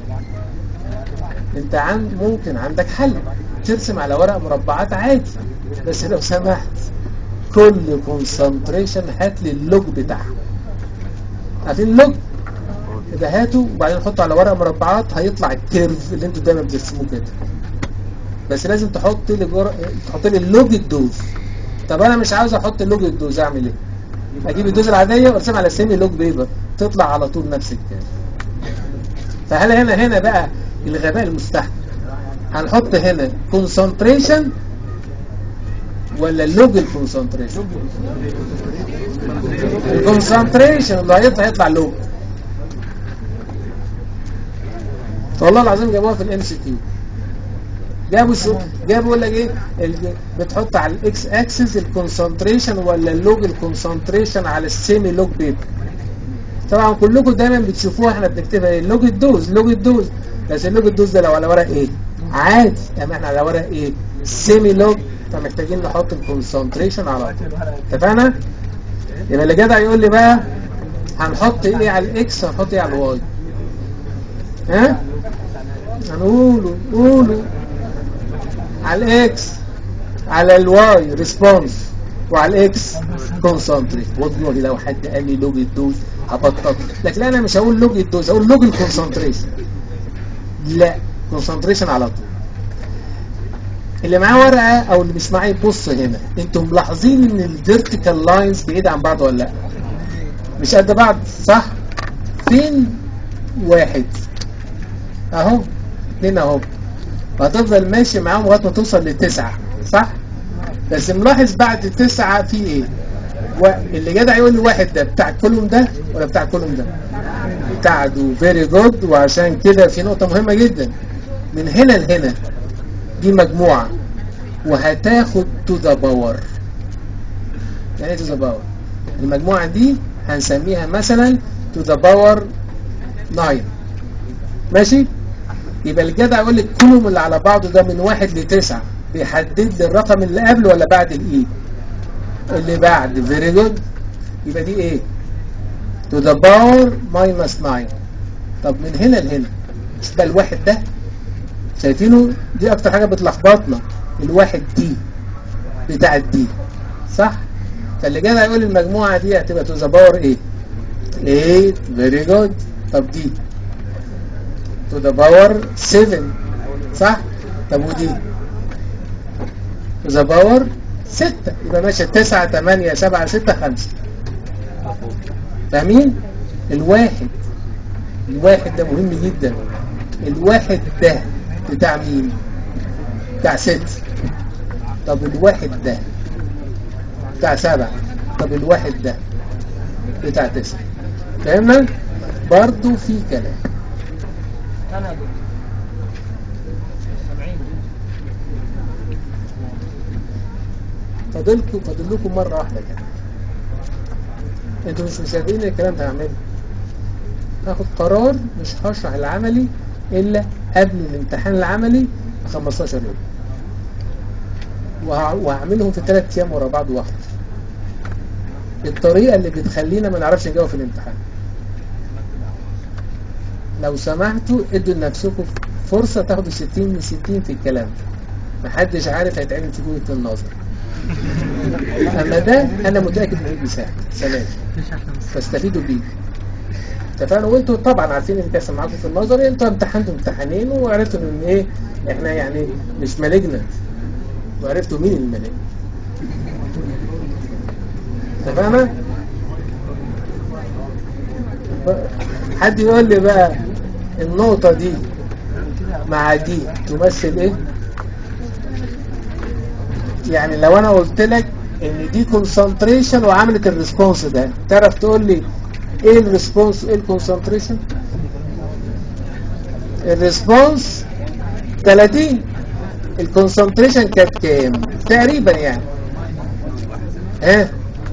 انت عن ممكن عندك حل ترسم على ورق مربعات عادي بس لو سمحت كل كونسنتريشن هات لي اللوج بتاعها عارفين اللوج يبقى هاته وبعدين حطه على ورق مربعات هيطلع الكيرف اللي انتوا دايما بترسموه كده بس لازم تحط لي جر... تحط لي اللوج الدوز طب انا مش عاوز احط اللوج الدوز اعمل ايه اجيب الدوز العاديه وارسمها على سيمي لوج بيبر تطلع على طول نفس الكيرف فهل هنا هنا بقى الغباء المستحيل هنحط هنا كونسنتريشن ولا اللوج الكونسنتريشن الكونسنتريشن اللي هيطلع يطلع لوج والله العظيم جابوها في الام سي كيو جابوا سو... جابوا يقول لك ايه ال... بتحط على الاكس اكسس الكونسنتريشن ولا اللوج الكونسنتريشن على السيمي لوج بيبر طبعا كلكم دايما بتشوفوها احنا بنكتبها ايه لوج الدوز لوج الدوز بس اللوج الدوز ده لو على ورق ايه عادي اما احنا على ورق ايه سيمي لوج فمحتاجين نحط الكونسنتريشن على طول اتفقنا يبقى اللي جدع يقول لي بقى هنحط ايه على الاكس هنحط ايه على الواي ها هنقوله قولوا على الاكس على الواي ريسبونس وعلى الاكس كونسنتريت والله لو حد قال لي لوج الدوز هبطل لكن انا مش هقول لوج الدوز هقول لوج الكونسنتريشن لا كونسنتريشن على طول اللي معاه ورقه او اللي مش معاه يبص هنا انتم ملاحظين ان الفيرتيكال لاينز بعيد عن بعض ولا لا مش قد بعض صح فين واحد اهو اتنين اهو وهتفضل ماشي معاهم لغايه ما توصل للتسعه صح بس ملاحظ بعد التسعه في ايه و... اللي جدع يقول لي واحد ده بتاع الكولوم ده ولا بتاع الكولوم ده بتاع دو فيري جود وعشان كده في نقطه مهمه جدا من هنا لهنا دي مجموعه وهتاخد تو ذا باور يعني ايه تو ذا باور المجموعه دي هنسميها مثلا تو ذا باور 9 ماشي يبقى الجدع يقول لك كلهم اللي على بعضه ده من واحد لتسعة بيحدد لي الرقم اللي قبل ولا بعد الاي اللي بعد فيري جود يبقى دي ايه to the power minus 9 طب من هنا لهنا مش ده الواحد ده شايفينه دي اكتر حاجة بتلخبطنا الواحد دي بتاعت دي صح فاللي جدع يقول المجموعة دي هتبقى to the power ايه 8 very good طب دي to the power 7 صح طب ودي to the power 6 يبقى ماشية 9 8 7 6 5 فاهمين الواحد الواحد ده مهم جدا الواحد ده بتاع مين بتاع 6 طب الواحد ده بتاع 7 طب الواحد ده بتاع 9 فهمنا برضو في كلام انا دكتور 70 فاضلكم فاضل لكم مرة واحدة كده انتوا مش مصدقين الكلام ده هعمله هاخد قرار مش هشرح العملي الا قبل الامتحان العملي ب 15 يوم وه- وهعملهم في ثلاث ايام ورا بعض واحد الطريقة اللي بتخلينا ما نعرفش نجاوب في الامتحان لو سمحتوا ادوا لنفسكم فرصة تاخدوا 60 من 60 في الكلام محدش عارف هيتعمل فيكم ايه في النظر اما ده انا متأكد انه هيجي سهل سلام فاستفيدوا بيه اتفقنا وانتوا طبعا عارفين اللي بيحصل معاكم في النظري انتوا امتحنتوا امتحانين وعرفتوا ان ايه احنا يعني مش مالجنا وعرفتوا مين المالجنا اتفقنا حد يقول لي بقى النقطة دي مع دي تمثل ايه يعني لو انا قلت لك ان دي كونسنتريشن وعملت الريسبونس ده تعرف تقول لي ايه الريسبونس وايه الكونسنتريشن الريسبونس 30 الكونسنتريشن كانت كام تقريبا يعني ها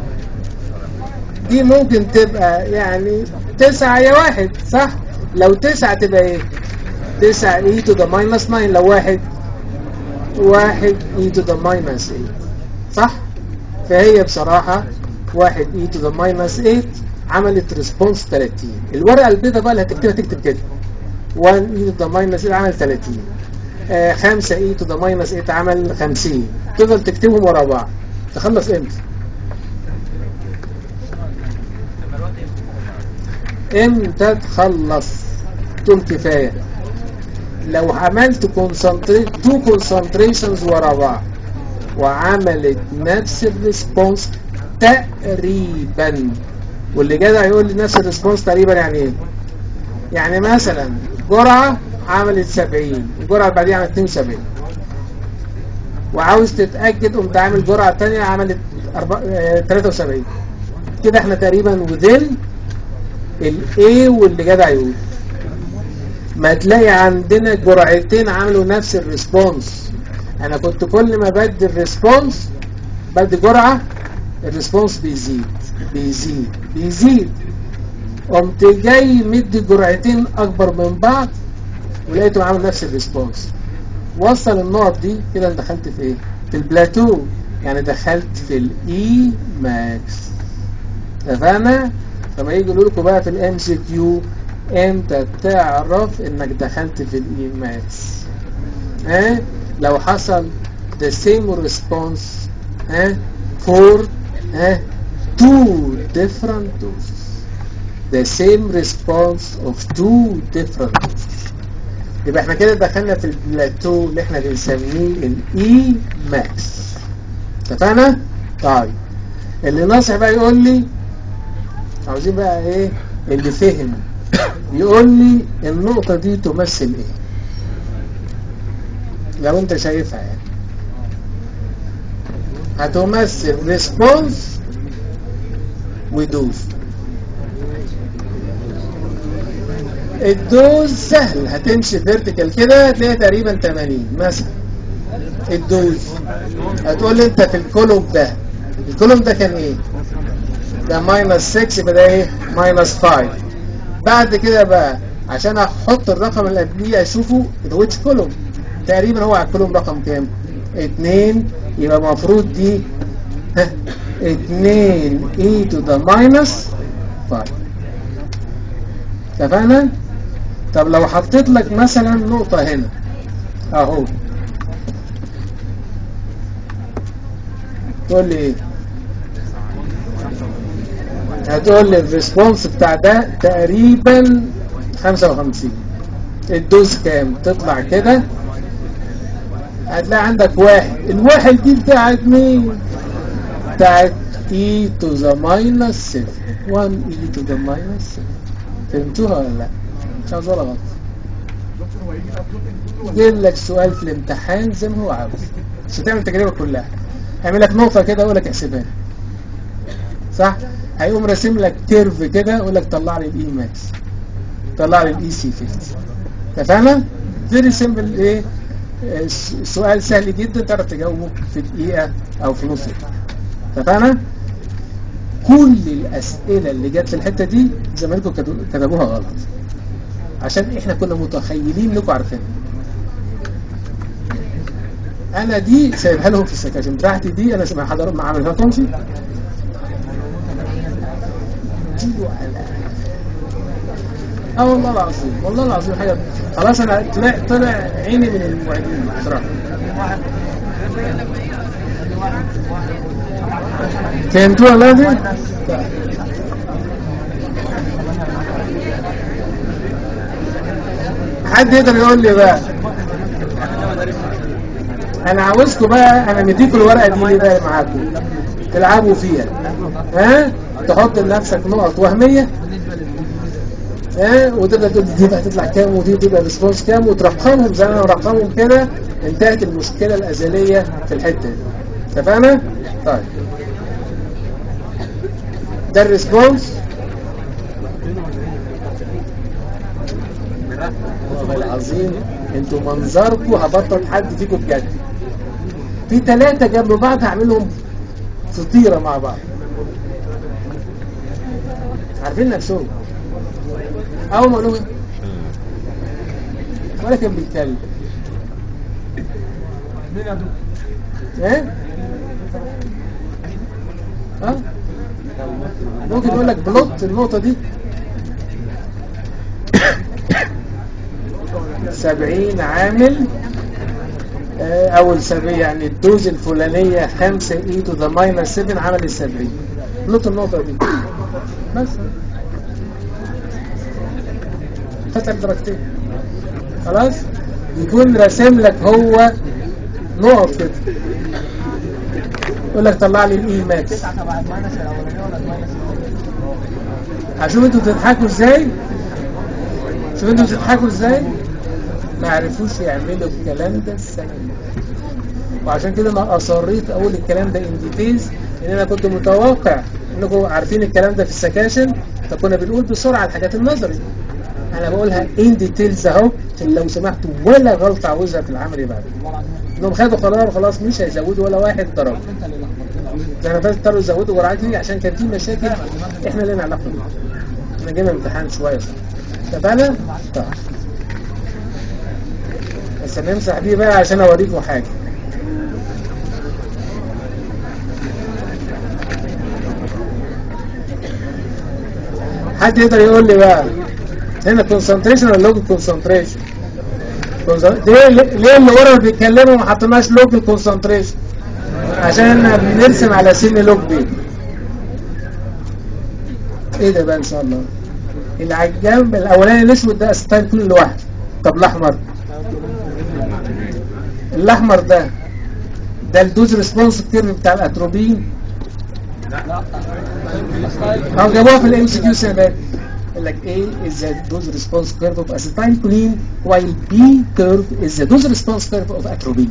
دي ممكن تبقى يعني تسعة يا واحد صح لو تسعة تبقى ايه تسعة اي تو ذا ماينس 9 لو واحد واحد اي تو ذا ماينس 8 صح فهي بصراحة واحد اي تو ذا ماينس 8 عملت ريسبونس 30 الورقة البيضاء بقى اللي هتكتبها تكتب كده 1 اي تو ذا ماينس 8 عمل 30 آه 5 اي تو ذا ماينس 8 عمل 50 تفضل تكتبهم ورا بعض تخلص امتى امتى تخلص دول كفاية لو عملت كونسنتريت تو كونسنتريشنز ورا بعض وعملت نفس الريسبونس تقريبا واللي جدع يقول لي نفس الريسبونس تقريبا يعني ايه يعني مثلا جرعة عملت 70 الجرعة اللي بعديها عملت 72 وعاوز تتأكد قمت عامل جرعة تانية عملت 73 كده احنا تقريبا وذين الايه واللي جدع يقول ما تلاقي عندنا جرعتين عملوا نفس الريسبونس انا كنت كل ما بدي الريسبونس بدي جرعة الريسبونس بيزيد بيزيد بيزيد قمت جاي مدي جرعتين اكبر من بعض ولقيته عامل نفس الريسبونس وصل النقط دي كده انا دخلت في ايه في البلاتو يعني دخلت في الاي ماكس اتفقنا فما يجي يقولوا لكم بقى في الام سي كيو امتى تعرف انك دخلت في الاي ماكس ها لو حصل the same response ها for ها two different doses the same response of two different doses يبقى احنا كده دخلنا في البلاتو اللي احنا بنسميه الاي ماكس اتفقنا؟ طيب اللي ناصح بقى يقول لي عاوزين بقى ايه اللي فهم يقول لي النقطة دي تمثل ايه لو انت شايفها يعني هتمثل ريسبونس ودوز الدوز سهل هتمشي فيرتيكال كده هتلاقيها تقريبا 80 مثلا الدوز هتقول لي انت في الكولوم ده الكولوم ده كان ايه ده ماينس 6 يبقى ده ايه ماينس 5 بعد كده بقى عشان احط الرقم اللي قبليه اشوفه ده ويتش كولوم تقريبا هو على الكولوم رقم كام 2 يبقى المفروض دي ها 2 e to the minus 5 اتفقنا طب لو حطيت لك مثلا نقطة هنا اهو تقول لي ايه هتقول لي الريسبونس بتاع ده تقريبا 55 الدوز كام تطلع كده هتلاقي عندك واحد الواحد دي بتاعت مين بتاعت e to the minus 7 1 e to the minus 7 فهمتوها ولا لا مش عاوز ولا غلط جيب لك سؤال في الامتحان زي ما هو عاوز مش هتعمل التجربه كلها هيعمل لك نقطه كده يقول لك احسبها صح هيقوم راسم لك كيرف كده يقول لك طلع لي الاي ماكس طلع لي الاي سي 50 اتفقنا فيري سيمبل ايه آه، سؤال سهل جدا تعرف تجاوبه في دقيقه او في نص دقيقه اتفقنا كل الاسئله اللي جت في الحته دي زمايلكم كتبو- كتبوها غلط عشان احنا كنا متخيلين انكم عارفينها انا دي سايبها لهم في السكاشن بتاعتي دي انا ما حضر ما عاملها لكمش اديله على اه والله العظيم والله العظيم حاجه خلاص انا طلع طلع عيني من المعيدين بصراحه فهمتوها لازم؟ حد يقدر يقول لي بقى انا عاوزكم بقى انا مديكم الورقه دي ليه بقى معاكم تلعبوا فيها ها تحط لنفسك نقط وهميه ها وتبدا تقول دي بقى تطلع كام ودي تبقى ريسبونس كام وترقمهم زي ما انا مرقمهم كده انتهت المشكله الازليه في الحته دي اتفقنا؟ طيب ده الريسبونس والله العظيم انتوا منظركم هبطل حد فيكم بجد في ثلاثة جنب بعض هعملهم فطيرة مع بعض عارفين نفسهم أول ما قالوا ولا كان بيتكلم ايه؟ ها؟ ممكن يقول لك بلوت النقطة دي سبعين عامل آه، أول سبعين يعني الدوز الفلانية خمسة اي تو ذا ماينس 7 عمل السبعين نقطة النقطة دي بس فتح درجتين خلاص يكون راسم لك هو نقط كده يقول لك طلع لي الاي ماكس هشوف انتوا بتضحكوا ازاي شوف انتوا بتضحكوا ازاي ما عرفوش يعملوا الكلام ده السنه اللي فاتت. وعشان كده انا اصريت اقول الكلام ده ان ديتيلز ان انا كنت متوقع انكم عارفين الكلام ده في السكاشن فكنا بنقول بسرعه الحاجات النظري انا بقولها ان ديتيلز اهو عشان لو سمحتوا ولا غلطه عاوزها في العمل بعد انهم خدوا قرار خلاص مش هيزودوا ولا واحد ضرب انا فاز اضطروا يزودوا جرعتي عشان كان في مشاكل احنا لنا علاقه بيها احنا جينا امتحان شويه صح اتفقنا؟ طيب بس نمسح دي بقى عشان اوريكم حاجه حد يقدر يقول لي بقى هنا كونسنتريشن ولا لوكال كونسنتريشن ليه ليه اللي ورا بيتكلموا ما حطيناش لوكال كونسنتريشن عشان احنا بنرسم على سيمي لوك بي ايه ده بقى ان شاء الله اللي على الجنب الاولاني الاسود ده استايل كل لوحده طب الاحمر الاحمر ده ده الدوز ريسبونس كيرف بتاع الاتروبين او جابوها في الام سي كيو سنه يقول لك A is the dose response curve of acetylcholine while B curve is the dose response curve of atropine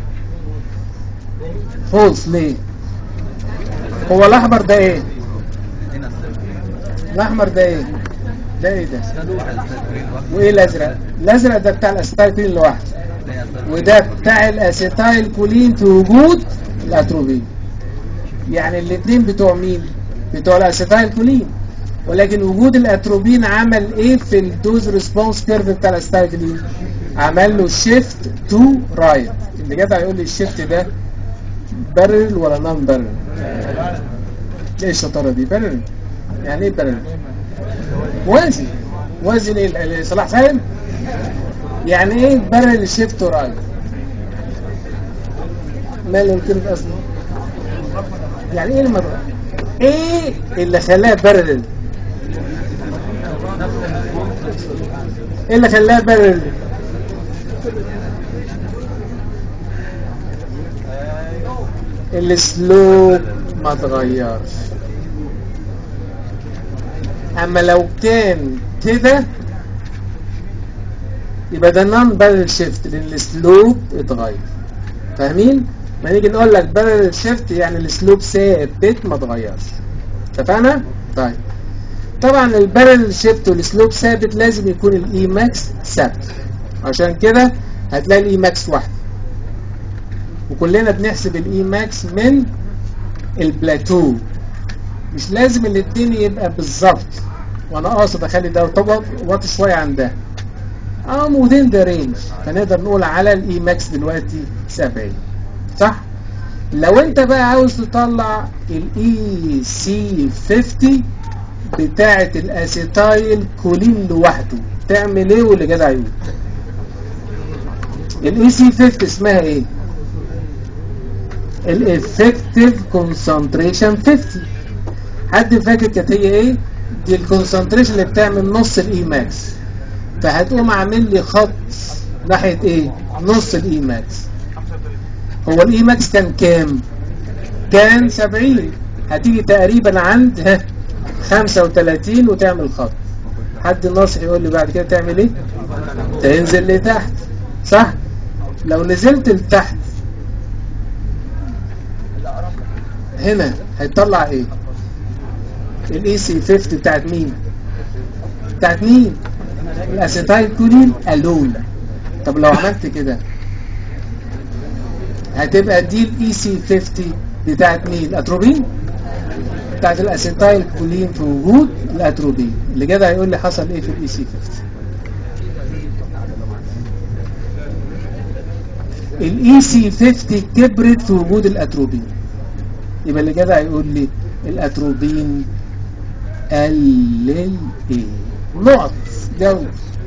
false ليه هو الاحمر ده ايه الاحمر ده ايه ده ايه ده وايه الازرق الازرق ده بتاع الاسيتايل لوحده وده بتاع الاسيتايل كولين في وجود الاتروبين يعني الاثنين بتوع مين بتوع الاسيتايل كولين ولكن وجود الاتروبين عمل ايه في الدوز ريسبونس كيرف بتاع الاسيتايل كولين عمل له شيفت تو رايت اللي جدع يقول لي الشيفت ده بارل ولا نون بارل ايه الشطاره دي بارل يعني ايه بارل وازن وازن ايه ال- صلاح فاهم يعني ايه بارل شيفت رايت ماله الكيرف اصلا يعني ايه المرة ايه اللي خلاه بارل ايه اللي خلاه بارل السلوب ما اتغيرش اما لو كان كده يبقى ده نون بارل شيفت لان السلوب اتغير فاهمين ما نيجي نقول لك بارل شيفت يعني السلوب ثابت ما اتغيرش اتفقنا طيب طبعا البارل شيفت والسلوب ثابت لازم يكون الاي ماكس ثابت عشان كده هتلاقي الاي ماكس واحده وكلنا بنحسب الاي ماكس من البلاتو مش لازم الاثنين يبقى بالظبط وانا قاصد اخلي ده طبق واطي شويه عن ده اه within ذا رينج فنقدر نقول على الاي ماكس دلوقتي 70 صح لو انت بقى عاوز تطلع الاي سي 50 بتاعة الاسيتايل كولين لوحده تعمل ايه واللي جدع يقول الاي سي 50 اسمها ايه الافكتيف كونسنتريشن 50 حد فاكر كانت هي ايه دي الكونسنتريشن اللي بتعمل نص الاي ماكس فهتقوم عامل لي خط ناحيه ايه نص الاي ماكس هو الاي ماكس كان كام كان 70 هتيجي تقريبا عند ها 35 وتعمل خط حد ناصح يقول لي بعد كده تعمل ايه تنزل لتحت صح لو نزلت لتحت هنا هيطلع ايه الاي سي 50 بتاعت مين بتاعت مين الاسيتايل كولين الون طب لو عملت كده هتبقى دي الاي سي 50 بتاعت مين الاتروبين بتاعت الاسيتايل كولين في وجود الاتروبين اللي جدع يقول لي حصل ايه في الاي سي 50 الاي سي 50 كبرت في وجود الاتروبين يبقى اللي جدع يقول لي الاتروبين قلل ايه نقط جاوب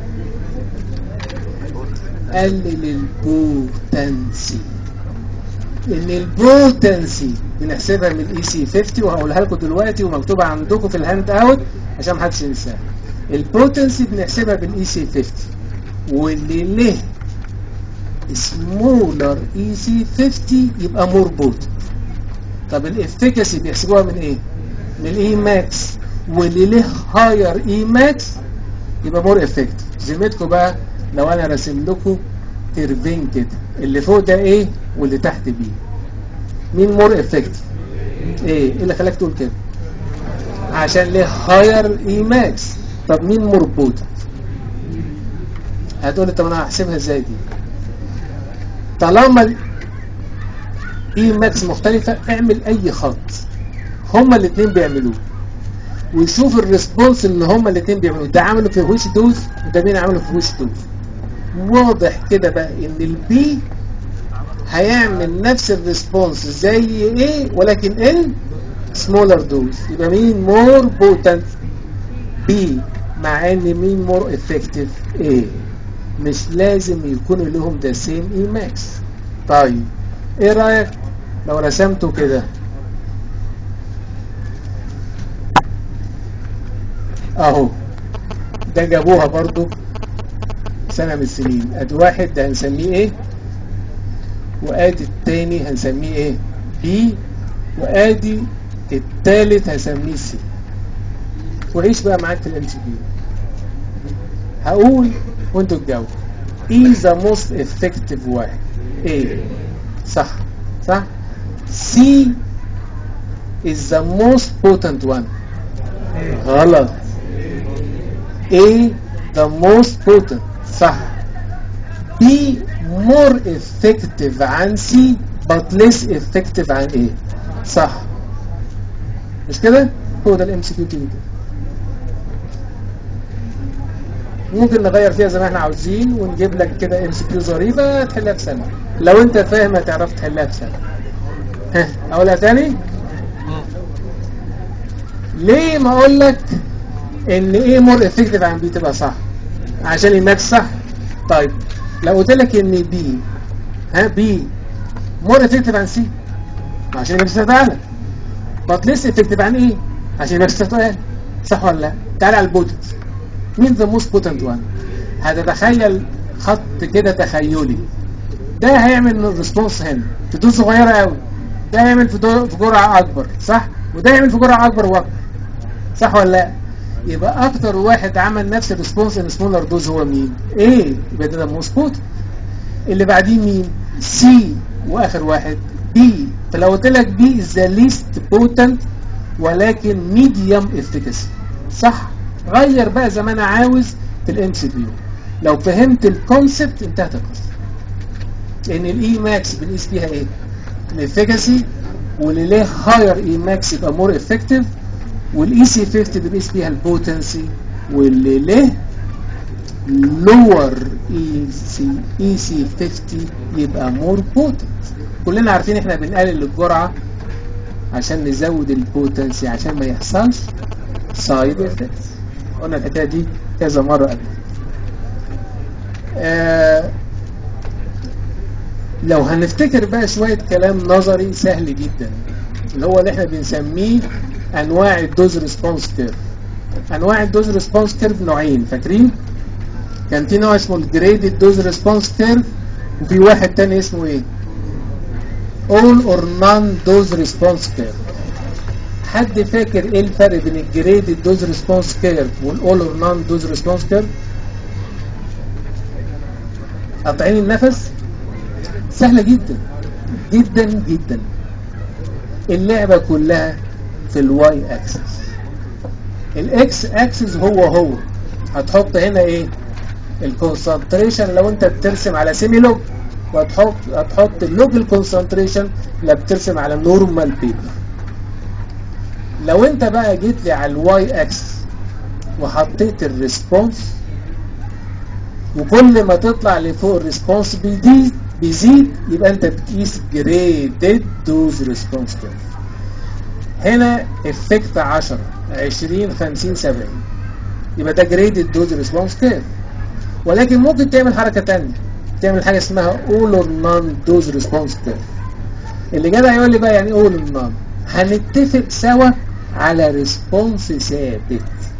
قلل البوتنسي ان البوتنسي بنحسبها من الاي سي 50 وهقولها لكم دلوقتي ومكتوبه عندكم في الهاند اوت عشان محدش ينساها البوتنسي بنحسبها بالاي سي 50 واللي له سمولر اي سي 50 يبقى مور بوتنت طب الافكاسي بيحسبوها من ايه من الاي ماكس واللي له هاير اي ماكس يبقى مور افكتيف ذمتكم بقى لو انا راسم لكم كيرفين كده اللي فوق ده ايه واللي تحت بي مين مور افكتيف ايه ايه اللي خلاك تقول كده عشان له هاير اي ماكس طب مين مور بوتنت هتقول لي طب انا هحسبها ازاي دي طالما اي ماكس مختلفة اعمل اي خط هما الاثنين بيعملوه ويشوف الريسبونس اللي هما الاثنين بيعملوه ده عمله في ويش دوز وده مين عمله في ويش دوز واضح كده بقى ان البي هيعمل نفس الريسبونس زي ايه ولكن ال سمولر دوز يبقى مين مور بوتنت بي مع ان مين مور افكتيف ايه مش لازم يكون لهم ده سيم اي ماكس طيب ايه رايك لو رسمته كده اهو ده جابوها برضو سنة من السنين ادي واحد ده هنسميه ايه وادي التاني هنسميه ايه بي وادي التالت هسميه سي وعيش بقى معاك في الام سي بي هقول وانتوا تجاوبوا ايه ذا موست افكتيف واحد ايه صح صح سي is the most potent one غلط A the most potent صح B more effective عن C but less effective عن A صح مش كده هو ده الام سي كيو كده ممكن نغير فيها زي ما احنا عاوزين ونجيب لك كده ام سي كيو ظريفه تحلها في سنه لو انت فاهم هتعرف تحلها في سنه ها اقولها تاني ليه ما اقول لك ان ايه مور افكتيف عن بي تبقى صح عشان الماكس صح طيب لو قلت لك ان بي ها بي مور افكتيف عن سي عشان الماكس تعالى بط ليس افكتيف عن ايه عشان الماكس تعالى صح ولا لا تعالى على البوتنت مين ذا موست بوتنت وان هتتخيل خط كده تخيلي ده هيعمل الريسبونس هنا في دوز صغيره قوي ده هيعمل في, دو... في جرعه اكبر صح وده يعمل في جرعه اكبر واكبر صح ولا لا يبقى اكتر واحد عمل نفس الريسبونس ان سمولر دوز هو مين ايه يبقى ده موست بوتنت اللي بعديه مين سي واخر واحد بي فلو قلت لك بي از ذا ليست بوتنت ولكن ميديوم افكاسي صح غير بقى زي ما انا عاوز في الام سي بي لو فهمت الكونسبت انتهت القصه لان الاي ماكس بنقيس فيها ايه الافكاسي واللي ليه هاير اي ماكس يبقى مور افكتيف والاي سي 50 بنقيس فيها البوتنسي واللي له لور اي سي اي سي 50 يبقى مور بوتنت كلنا عارفين احنا بنقلل الجرعه عشان نزود البوتنسي عشان ما يحصلش سايد افكتس قلنا الحكايه دي كذا مره قبل آه لو هنفتكر بقى شويه كلام نظري سهل جدا اللي هو اللي احنا بنسميه انواع الدوز ريسبونس كيرف انواع الدوز ريسبونس كيرف نوعين فاكرين كان في نوع اسمه الجريدد دوز ريسبونس كيرف وفي واحد تاني اسمه ايه all or none dose response curve حد فاكر ايه الفرق بين الجريدد دوز ريسبونس كيرف والاول اور نان دوز ريسبونس كيرف قاطعين النفس سهله جدا جدا جدا اللعبه كلها في الواي اكسس الاكس اكسس هو هو هتحط هنا ايه الكونسنتريشن لو انت بترسم على سيمي لوج وهتحط هتحط اللوج الكونسنتريشن لو بترسم على نورمال بيبر لو انت بقى جيت لي على الواي اكس وحطيت الريسبونس وكل ما تطلع لفوق الريسبونس بيزيد بيزيد يبقى انت بتقيس جريدد دوز ريسبونس كيرف هنا افكت 10 20 50 70 يبقى ده جريدد دوز ريسبونس كيرف ولكن ممكن تعمل حركه ثانيه تعمل حاجه اسمها اول اور نون دوز ريسبونس كيرف اللي جدع يقول لي بقى يعني اول اور نون هنتفق سوا على ريسبونس ثابت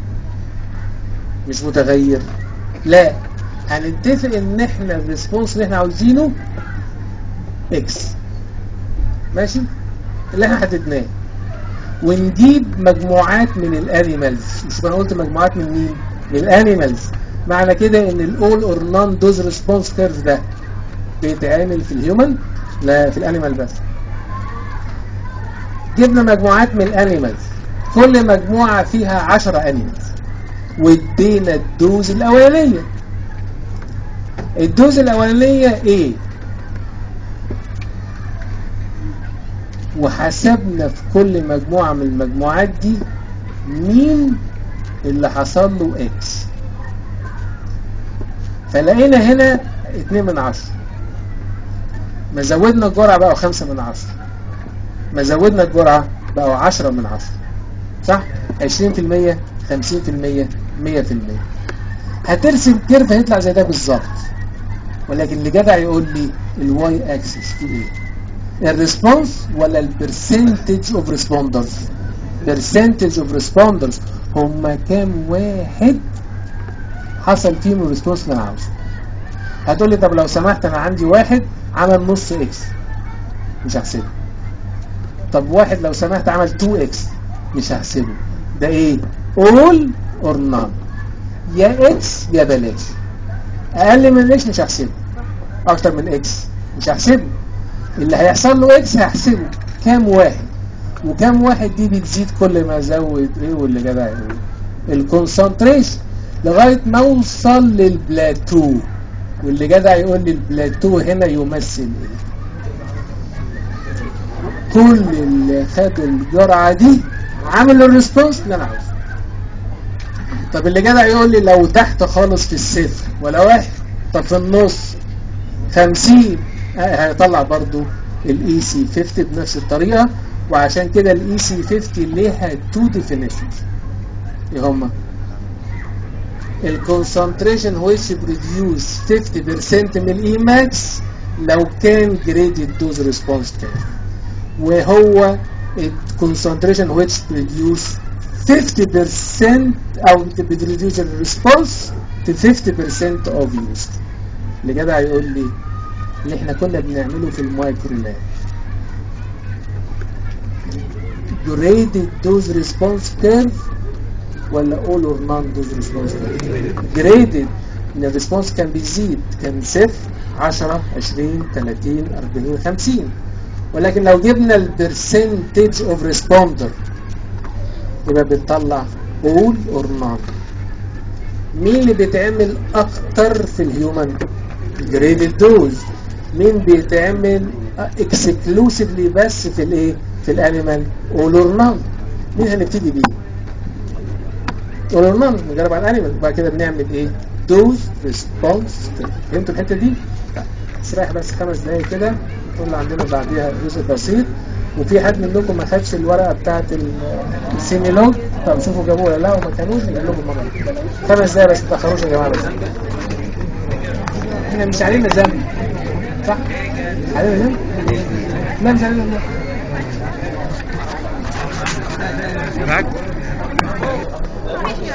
مش متغير لا هنتفق ان احنا الريسبونس اللي احنا عاوزينه اكس ماشي اللي احنا حددناه ونجيب مجموعات من الانيمالز مش انا قلت مجموعات من مين من الانيمالز معنى كده ان الاول اور نون دوز ريسبونس كيرف ده بيتعمل في الهيومن لا في الانيمال بس جبنا مجموعات من الانيمالز كل مجموعة فيها 10 انيمالز وادينا الدوز الاولانية الدوز الاولانية ايه وحسبنا في كل مجموعة من المجموعات دي مين اللي حصل له اكس فلقينا هنا 2 من 10 ما زودنا الجرعة بقوا 5 من 10 ما زودنا الجرعة بقوا 10 من 10 صح 20% 50% 100% هترسم كيرف هيطلع زي ده بالظبط ولكن اللي جدع يقول لي الواي اكسس في ايه الريسبونس ولا البرسنتج اوف ريسبوندرز برسنتج اوف ريسبوندرز هم كام واحد حصل فيهم الريسبونس اللي انا عاوزه هتقول لي طب لو سمحت انا عندي واحد عمل نص اكس مش هحسبه طب واحد لو سمحت عمل 2 اكس مش هحسبه ده ايه all or none يا اكس يا بلاش اقل من اكس مش هحسبه اكتر من اكس مش هحسبه اللي هيحصل له اكس هحسبه كام واحد وكام واحد دي بتزيد كل ما ازود ايه واللي جدع يقول الكونسنتريشن لغايه ما اوصل للبلاتو واللي جدع يقول لي البلاتو هنا يمثل ايه كل اللي خدوا الجرعه دي عملوا الريسبونس اللي انا عاوزه طب اللي جدع يقول لي لو تحت خالص في الصفر ولا واحد طب في النص 50 هيطلع برضو الاي سي 50 بنفس الطريقه وعشان كده الاي سي 50 ليها تو ديفينيشنز ايه هما الكونسنتريشن which produce 50% من الاي ماكس لو كان graded dose response curve وهو الكونسنتريشن which produce 50% او بتريديوس الريسبونس to 50% of use اللي جدع يقول لي اللي احنا كنا بنعمله في المايكرو لاب graded dose response curve ولا all or none dose response curve graded ان الريسبونس كان بيزيد كان صفر 10 20 30 40 50 ولكن لو جبنا البرسنتج اوف ريسبوندر يبقى بتطلع all or none مين اللي بيتعمل اكتر في الهيومن جريدد دوز مين بيتعمل اكسكلوسيفلي بس في الايه في الانيمال all or none مين هنبتدي بيه all or none نجرب على الانيمال وبعد كده بنعمل ايه دوز ريسبونس فهمتوا الحته دي استريح بس خمس دقايق كده نقول عندنا بعديها جزء بسيط وفي حد منكم ما خدش الورقه بتاعت ال- السيميلوج طب شوفوا جابوها ولا لا وما كانوش نجيب لهم المره دي. خمس دقايق بس ما تاخروش يا جماعه بس احنا مش علينا ذنب صح؟ علينا ذنب؟ لا مش علينا ذنب معاك